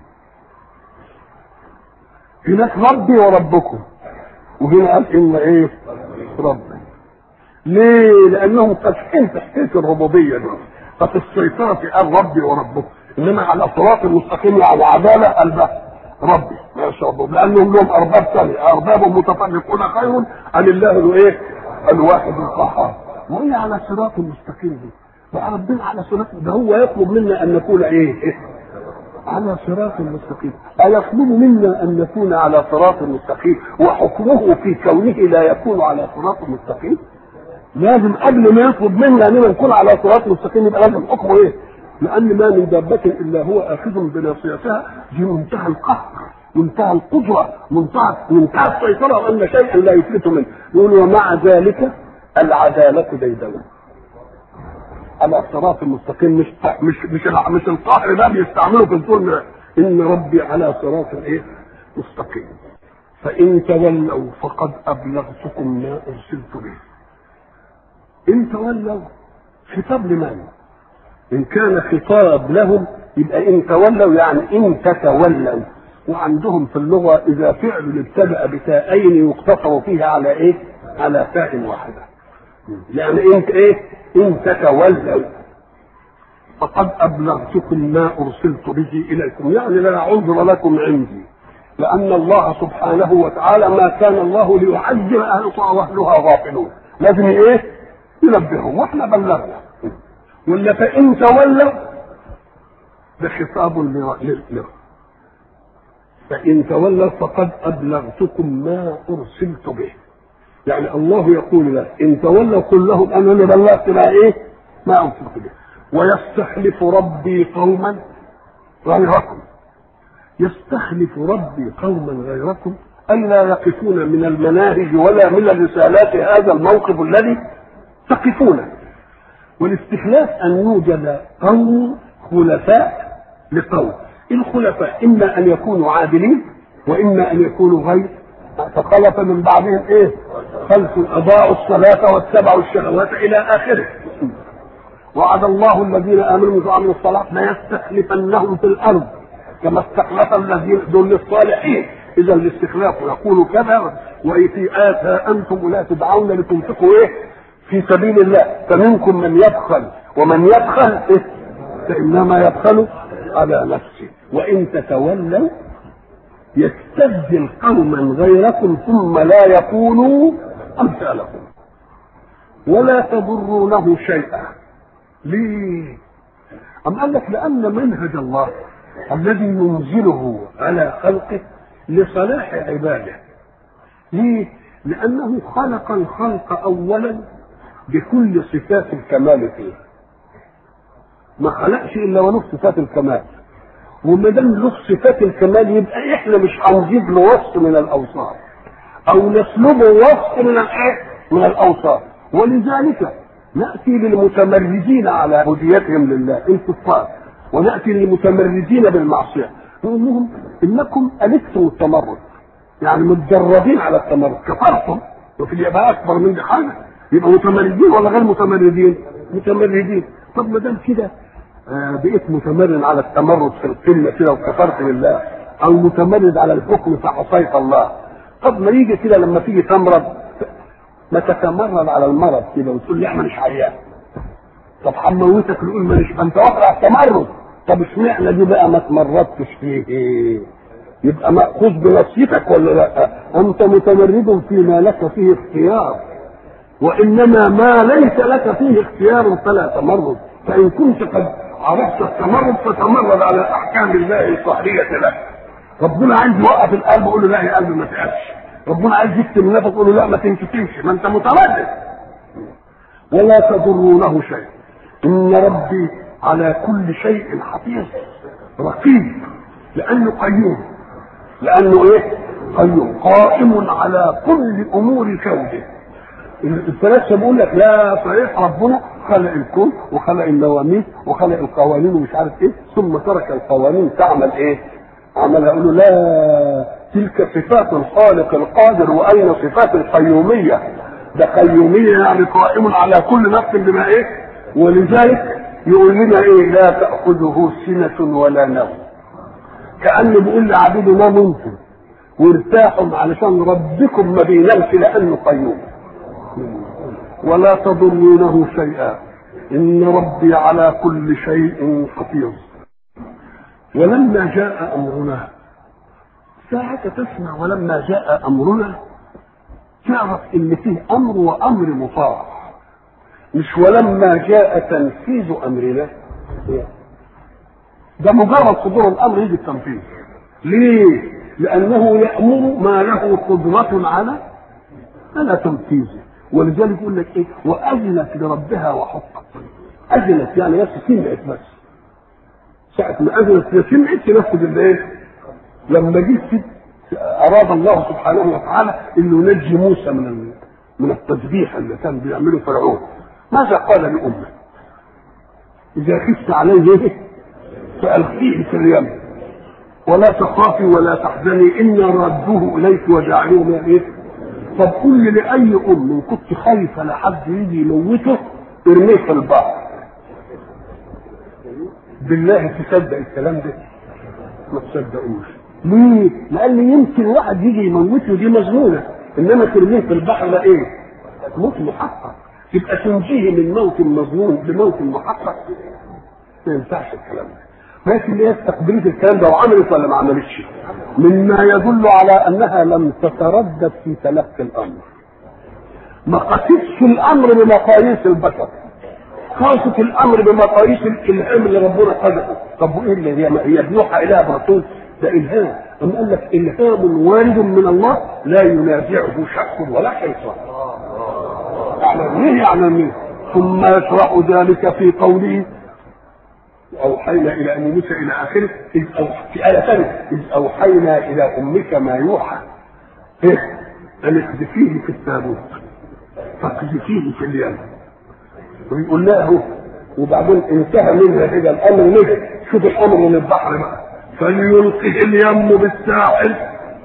هناك ربي وربكم وهنا قال ان ايه؟ ربي ليه؟ لانهم فاتحين تحقيق الربوبيه دي ففي السيطره قال ربي وربكم انما على صراط المستقيم يعني عداله قلبه ربي ما شاء الله لانهم لهم ارباب ثانيه ارباب متفرقون خير ام الله الايه؟ الواحد القهار وهي على صراط المستقيم دي بقى ربنا على صراط ده هو يطلب منا ان نكون ايه؟ على صراط مستقيم أيطلب منا أن نكون على صراط مستقيم وحكمه في كونه لا يكون على صراط مستقيم لازم قبل ما يطلب منا اننا نكون على صراط مستقيم يبقى لازم حكمه ايه؟ لان ما من دابه الا هو اخذ بناصيتها دي منتهى القهر منتهى القدره منتهى منتهى السيطره وان شيئا لا يفلت منه يقول ومع ذلك العداله ديدنه على صراط المستقيم مش مش مش مش القهر ده بيستعمله في الظلم ان ربي على صراط ايه مستقيم فان تولوا فقد ابلغتكم ما ارسلت به ان تولوا خطاب لمن ان كان خطاب لهم يبقى ان تولوا يعني ان تتولوا وعندهم في اللغه اذا فعل ابتدا بتاءين يقتصر فيها على ايه على تاء واحده يعني انت ايه ان تتولوا فقد ابلغتكم ما ارسلت به اليكم يعني لا عذر لكم عندي لان الله سبحانه وتعالى ما كان الله ليعذب اهل واهلها غافلون لازم ايه ينبههم واحنا بلغنا ولا فان تولوا ده خطاب لله فان تولوا فقد ابلغتكم ما ارسلت به يعني الله يقول له ان تولوا قل لهم انا اللي بلغت بقى ايه ما ارسلت به ويستخلف ربي قوما غيركم يستخلف ربي قوما غيركم اي لا يقفون من المناهج ولا من الرسالات هذا الموقف الذي تقفونه والاستخلاف ان يوجد قوم خلفاء لقوم الخلفاء اما ان يكونوا عادلين واما ان يكونوا غير فخلف من بعدهم ايه خلف اضاعوا الصلاه واتبعوا الشهوات الى اخره وعد الله الذين امنوا وعملوا الصلاه ليستخلفنهم في الارض كما استخلف الذين دول الصالحين اذا الاستخلاف يقول كذا وفي اتى انتم لا تدعون لتنفقوا ايه في سبيل الله فمنكم من يبخل ومن يبخل إيه؟ فانما يبخل على نفسه وان تتولوا يستبدل قوما غيركم ثم لا يكونوا امثالكم ولا تضرونه شيئا ليه أم قال لك لأن منهج الله الذي ينزله على خلقه لصلاح عباده ليه؟ لأنه خلق الخلق أولا بكل صفات الكمال فيه ما خلقش إلا وله صفات الكمال وما دام له صفات الكمال يبقى احنا مش هنجيب له وصف من الاوصاف او نسلبه وصف من الايه؟ من الاوصاف ولذلك ناتي للمتمردين على عبوديتهم لله الكفار وناتي للمتمردين بالمعصيه نقول لهم انكم الفتم التمرد يعني متدربين على التمرد كفرتم وفي يبقى اكبر من دي حاجه يبقى متمردين ولا غير متمردين؟ متمردين طب ما دام كده آه بقيت متمرد على التمرد في القمه كده وكفرت بالله او متمرد على الحكم فعصيت الله طب ما يجي كده لما تيجي تمرض ما تتمرد على المرض كده وتقول لي احنا مش عيان طب هموتك نقول ما ما انت واقع على التمرد طب اشمعنى دي بقى ما تمردتش فيه إيه؟ يبقى ماخوذ بنصيتك ولا لا انت متمرد فيما لك فيه اختيار وانما ما ليس لك فيه اختيار فلا تمرد فان كنت قد عرفت التمرد فتمرد على احكام الله القهريه لك ربنا عايز يوقف القلب يقول له لا يا قلب ما تقفش ربنا عايز يكتم النفس يقول له لا ما تنكتمش ما انت متردد ولا تضرونه شيء ان ربي على كل شيء حفيظ رقيب لانه قيوم لانه ايه قيوم قائم على كل امور كونه الفلاسفه بيقول لك لا صحيح ربنا خلق الكون وخلق النواميس وخلق القوانين ومش عارف ايه ثم ترك القوانين تعمل ايه؟ عمل يقولوا لا تلك صفات الخالق القادر واين صفات القيوميه ده قيوميه يعني قائم على كل نفس بما ايه؟ ولذلك يقول لنا ايه لا تاخذه سنه ولا نوم كانه بيقول لعبيده ناموا انتم وارتاحوا علشان ربكم ما بينامش لانه قيوم ولا تضرونه شيئا ان ربي على كل شيء حفيظ ولما جاء امرنا ساعة تسمع ولما جاء امرنا تعرف ان فيه امر وامر مطاع مش ولما جاء تنفيذ امرنا ده مجرد صدور الامر يجي التنفيذ ليه لانه يامر ما له قدره على على تنفيذه ولذلك يقول لك ايه واذنت لربها وحقت اذنت يعني بس سمعت بس ساعة ما أذنت سمعت تنفذ الإيه؟ لما جه أراد الله سبحانه وتعالى إنه ينجي موسى من من التسبيح اللي كان بيعمله فرعون ماذا قال لأمه؟ إذا خفت عليه فألقيه في اليم ولا تخافي ولا تحزني إنا ردوه إليك وجعلوه من إيه؟ طب قول لي لأي أم إن كنت خايفة لحد يجي يموته ارميه في البحر بالله تصدق الكلام ده ما تصدقوش ليه؟ لأن يمكن واحد يجي يموته دي مجنونة إنما ترميه في البحر ده إيه؟ موت محقق يبقى تنجيه من موت مظنون بموت محقق ما ينفعش الكلام ده لكن هي استقبلت الكلام ده وعملت ولا ما عملتش مما يدل على انها لم تتردد في تلقي الامر ما قاستش الامر بمقاييس البشر قاست الامر بمقاييس الالهام اللي ربنا خلقه طب وايه اللي هي هي بيوحى اليها برسول ده الهام أم قال لك الهام وارد من الله لا ينازعه شك ولا شيطان يعني مين يعني مين ثم يشرح ذلك في قوله أوحينا إلى أم موسى إلى آخره إذ أو- في آية ثانية إذ أوحينا إلى أمك ما يوحى إيه؟ أن اقذفيه في التابوت فاقذفيه في اليم ويقول لها اهو وبعدين انتهى منها كده الامر نزل شوف الامر من البحر بقى فليلقه اليم بالساحل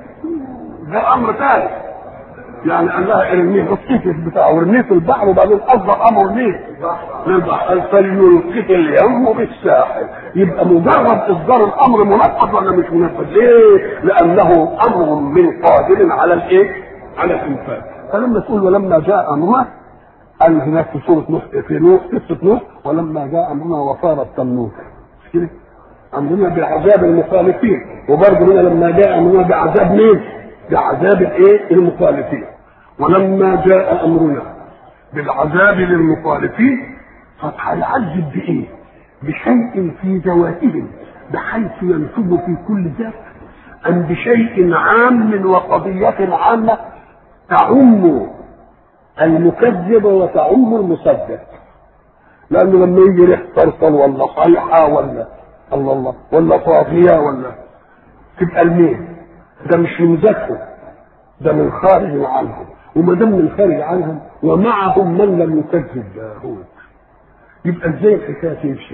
ده امر ثاني يعني قال لها ارميه بالصيف بتاعه وارميه في البحر وبعدين اصدر امر ليه؟ للبحر قال فليلقه اليم بالساحل يبقى مجرد اصدار الامر منفذ ولا مش منفذ؟ ليه؟ لانه امر من قادر على الايه؟ على الانفاذ فلما تقول ولما جاء امرنا قال هناك في سوره نوح في نوح قصه نوح ولما جاء امرنا وصار التنور مش كده؟ امرنا بعذاب المخالفين وبرضه هنا لما جاء امرنا بعذاب مين؟ بعذاب الايه؟ المخالفين ولما جاء امرنا بالعذاب للمخالفين طب هيعذب بايه؟ بشيء في ذواتهم بحيث ينفذ في كل ذات ام بشيء عام وقضيه عامه تعم المكذب وتعم المصدق لانه لما يجي ريح صرصر ولا صيحه ولا الله الله ولا فاضيه ولا تبقى المين ده مش من ذاتهم ده من خارج عنهم وما دام من خارج عنهم ومعهم من لم يكذب داود يبقى ازاي الحكايه تمشي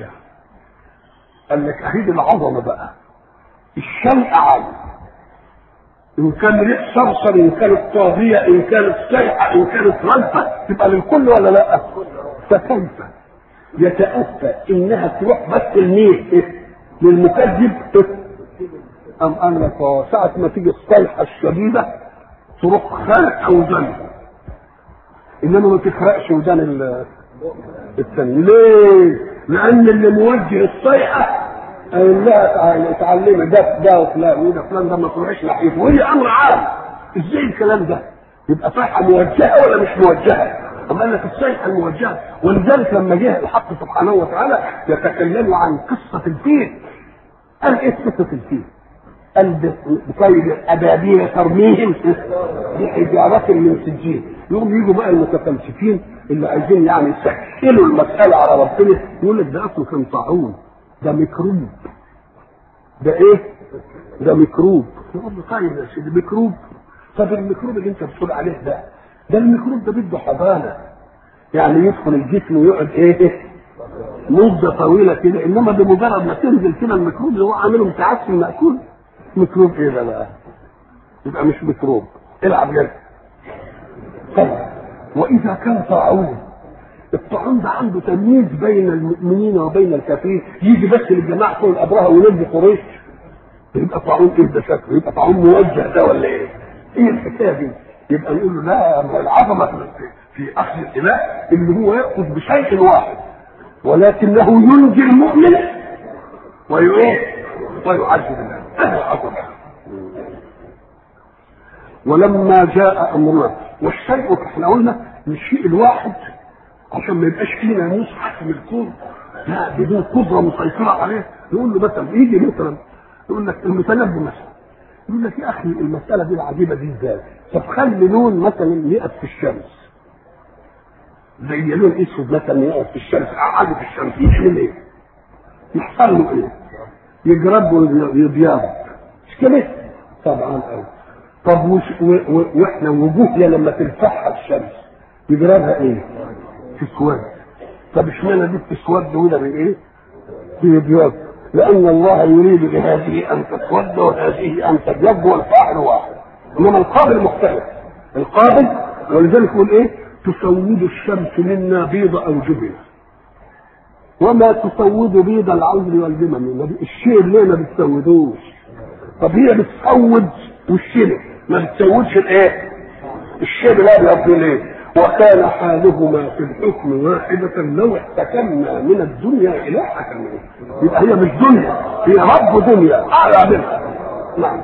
قال لك اهيد العظمه بقى الشيء عام ان كان ريح صرصر ان كانت طاغيه ان كانت صيحه ان كانت رجفه تبقى للكل ولا لا؟ فكيف يتاتى انها تروح بس لمين؟ للمكذب ام قال لك آه، ساعه ما تيجي الصيحه الشديده تروح خارق ودان انما ما تخرقش ودان ال- الثاني ليه؟ لان اللي موجه الصيحه قال لها تعالي اتعلمي ده ده وفلان وده فلان ده ما تروحش ناحيته وهي امر عام ازاي الكلام ده؟ يبقى صيحه موجهه ولا مش موجهه؟ أما قال لك الصيحه الموجهه ولذلك لما جه الحق سبحانه وتعالى يتكلم عن قصه الفيل قال ايه قصه الفيل؟ قال بطيب ابابيل ترميهم بحجاره من سجين يقوم يجوا بقى المتفلسفين اللي عايزين يعني يسهلوا المساله على ربنا يقول لك ده اصله كان طاعون ده ميكروب ده ايه؟ ده ميكروب يقول له طيب يا سيدي ميكروب طب الميكروب اللي انت بتقول عليه ده ده الميكروب ده بده حضانه يعني يدخل الجسم ويقعد ايه؟ مده طويله كده انما بمجرد ما تنزل كده الميكروب اللي هو عامله متعفن ماكول ميكروب ايه ده بقى؟ يبقى مش ميكروب العب جد طب واذا كان طاعون الطاعون ده عنده تمييز بين المؤمنين وبين الكافرين يجي بس للجماعه كل الابرهه ونجي قريش يبقى طاعون ايه ده شكله يبقى طاعون موجه ده ولا ايه؟ ايه الحكايه دي؟ يبقى نقول له لا ما العظمه في- في اخذ الاله اللي هو ياخذ بشيء واحد ولكنه ينجي المؤمن ويعيد ويعذب الله هذا العظمه ولما جاء امرنا والشيء احنا قلنا الشيء الواحد عشان ما يبقاش فيه ناموس حاكم الكون لا بدون قدره مسيطره عليه يقول له مثلا يجي مثلا يقول لك المتنبي مثلا يقول لك يا اخي المساله دي العجيبه دي ازاي؟ طب خلي لون مثلا يقف في الشمس زي لون اسود مثلا يقف في الشمس قعد في الشمس يعمل ايه؟ يحصل له ايه؟ يجرب ويبيض مش كده؟ طبعا أوي طب وش و- و- واحنا وجوهنا لما تلفحها الشمس يجربها ايه؟ تسود طب اشمعنى دي بتسود وده بايه؟ بيبيض لأن الله يريد بهذه أن تسود وهذه أن تبيض والفاعل واحد إنما القابل مختلف القابل ولذلك يقول إيه؟ تسود الشمس منا بيض أو جبن وما تسود بيض العذر والجمم الشيء اللي ما بتسودوش طب هي بتسود والشيء ما بتسودش الايه؟ الشيء الابيض ليه؟ وكان حالهما في الحكم واحدة لو احتكمنا من الدنيا إلى حكمه يبقى هي مش دنيا هي رب دنيا أعلى منها نعم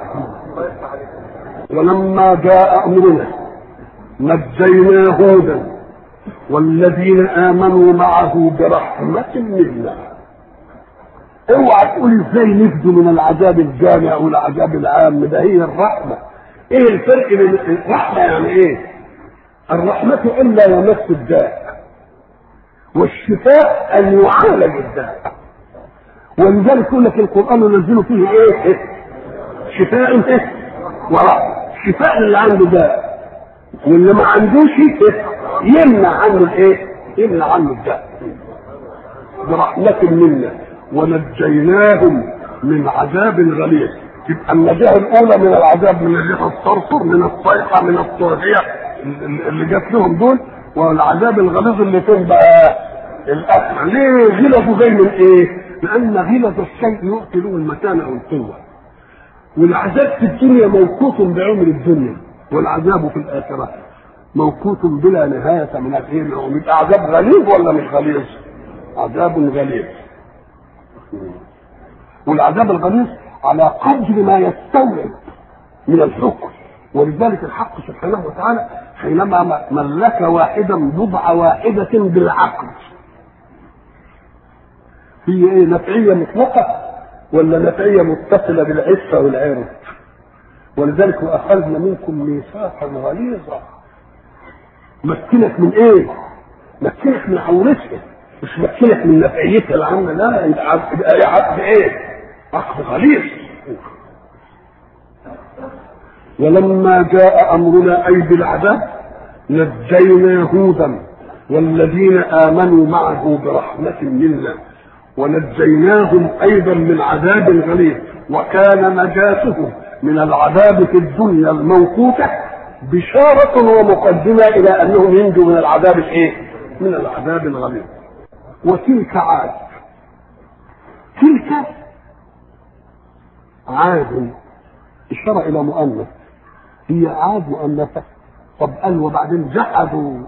ولما جاء أمرنا نجينا هودا والذين آمنوا معه برحمة منا اوعى تقول ازاي نفدوا من العذاب الجامع والعذاب العام ده هي الرحمة ايه الفرق بين الرحمة يعني ايه الرحمة إلا يمس الداء والشفاء أن يعالج الداء ولذلك يقول لك القرآن ينزل فيه إيه؟ شفاء إيه؟ ورحمة شفاء للي عنده داء واللي ما عندوش إيه؟ يمنع عنه الإيه؟ يمنع عنه الداء برحمة منا ونجيناهم من عذاب غليظ تبقى النجاة الأولى من العذاب من الريح الصرصر من الصيحة من الطاغية اللي جات لهم دول والعذاب الغليظ اللي فين بقى الأسمع ليه غلظوا زي من إيه؟ لأن غلظ الشيء يعطي له المكانة أو القوة والعذاب في الدنيا موقوت بعمر الدنيا والعذاب في الآخرة موقوت بلا نهاية من الخير يبقى عذاب غليظ ولا مش غليظ؟ عذاب غليظ والعذاب الغليظ على قدر ما يستوعب من الحكم ولذلك الحق سبحانه وتعالى حينما ملك واحدا بضع واحدة بالعقل هي ايه نفعية مطلقة ولا نفعية متصلة بالعفة والعرض ولذلك واخذنا منكم ميثاقا غليظا مكنك من ايه؟ مكنك من عورتها مش مكنك من نفعيتها العامة لا يبقى عقد ايه؟ عقد غليظ ولما جاء امرنا اي بالعذاب نجينا هودا والذين امنوا معه برحمه منا ونجيناهم ايضا من عذاب غليظ وكان نجاتهم من العذاب في الدنيا الموقوته بشارة ومقدمة إلى أنهم ينجوا من العذاب الإيه؟ من العذاب الغليظ. وتلك عاد. تلك عاد إشارة إلى مؤنث هي عاد مؤنثة طب قال وبعدين جحدوا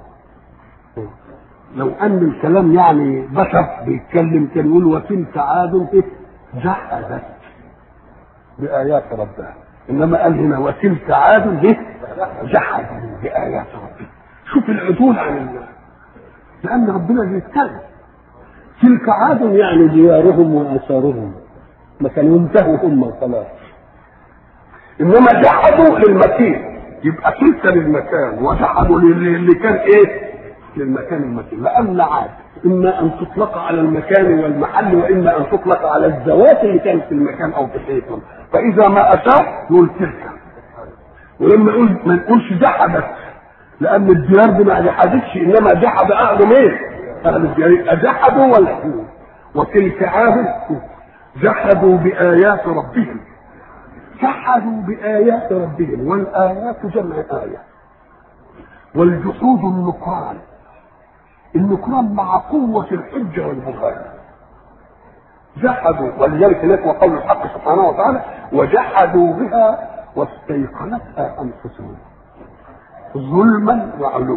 لو ان الكلام يعني بشر بيتكلم كان يقول وتلك عاد إيه؟ جحدت بآيات ربها انما قال هنا وتلك عاد إيه؟ جحدوا بآيات ربها شوف العدول عن الله لأن ربنا بيتكلم تلك عاد يعني ديارهم وآثارهم ما كانوا ينتهوا هم خلاص انما جحدوا للمكين يبقى تلك للمكان وجحدوا اللي كان ايه للمكان المكين لان عاد اما ان تطلق على المكان والمحل واما ان تطلق على الذوات اللي كانت في المكان او في الحيطان فاذا ما اتى يقول تلك ولما يقول ما نقولش جحدت لان الديار دي ما جحدتش انما جحد اهل مين؟ اهل الديار اجحدوا ولا وتلك عاد جحدوا بايات ربهم جحدوا بآيات ربهم والآيات جمع آية والجحود النكران النكران مع قوة الحجة والبرهان جحدوا ولذلك هناك وقول الحق سبحانه وتعالى وجحدوا بها واستيقنتها أنفسهم ظلما وعلوا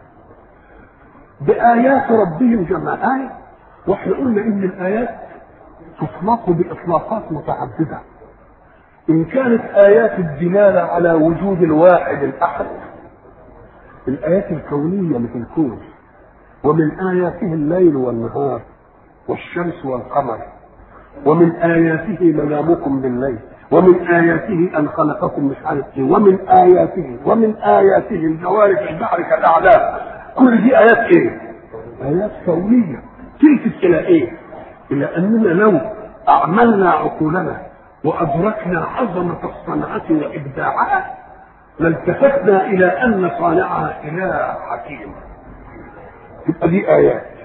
بآيات ربهم جمع آية واحنا قلنا إن الآيات تطلق بإطلاقات متعددة إن كانت آيات الدلالة على وجود الواحد الأحد الآيات الكونية اللي في الكون ومن آياته الليل والنهار والشمس والقمر ومن آياته منامكم بالليل ومن آياته أن خلقكم مش عارف إيه ومن آياته ومن آياته الجوار في البحر كالأعلام كل دي آيات إيه؟ آيات كونية تلفت إلى إيه؟ إلى أننا لو أعملنا عقولنا وأدركنا عظمة الصنعة وإبداعها لالتفتنا إلى أن صانعها إله حكيم يبقى دي آيات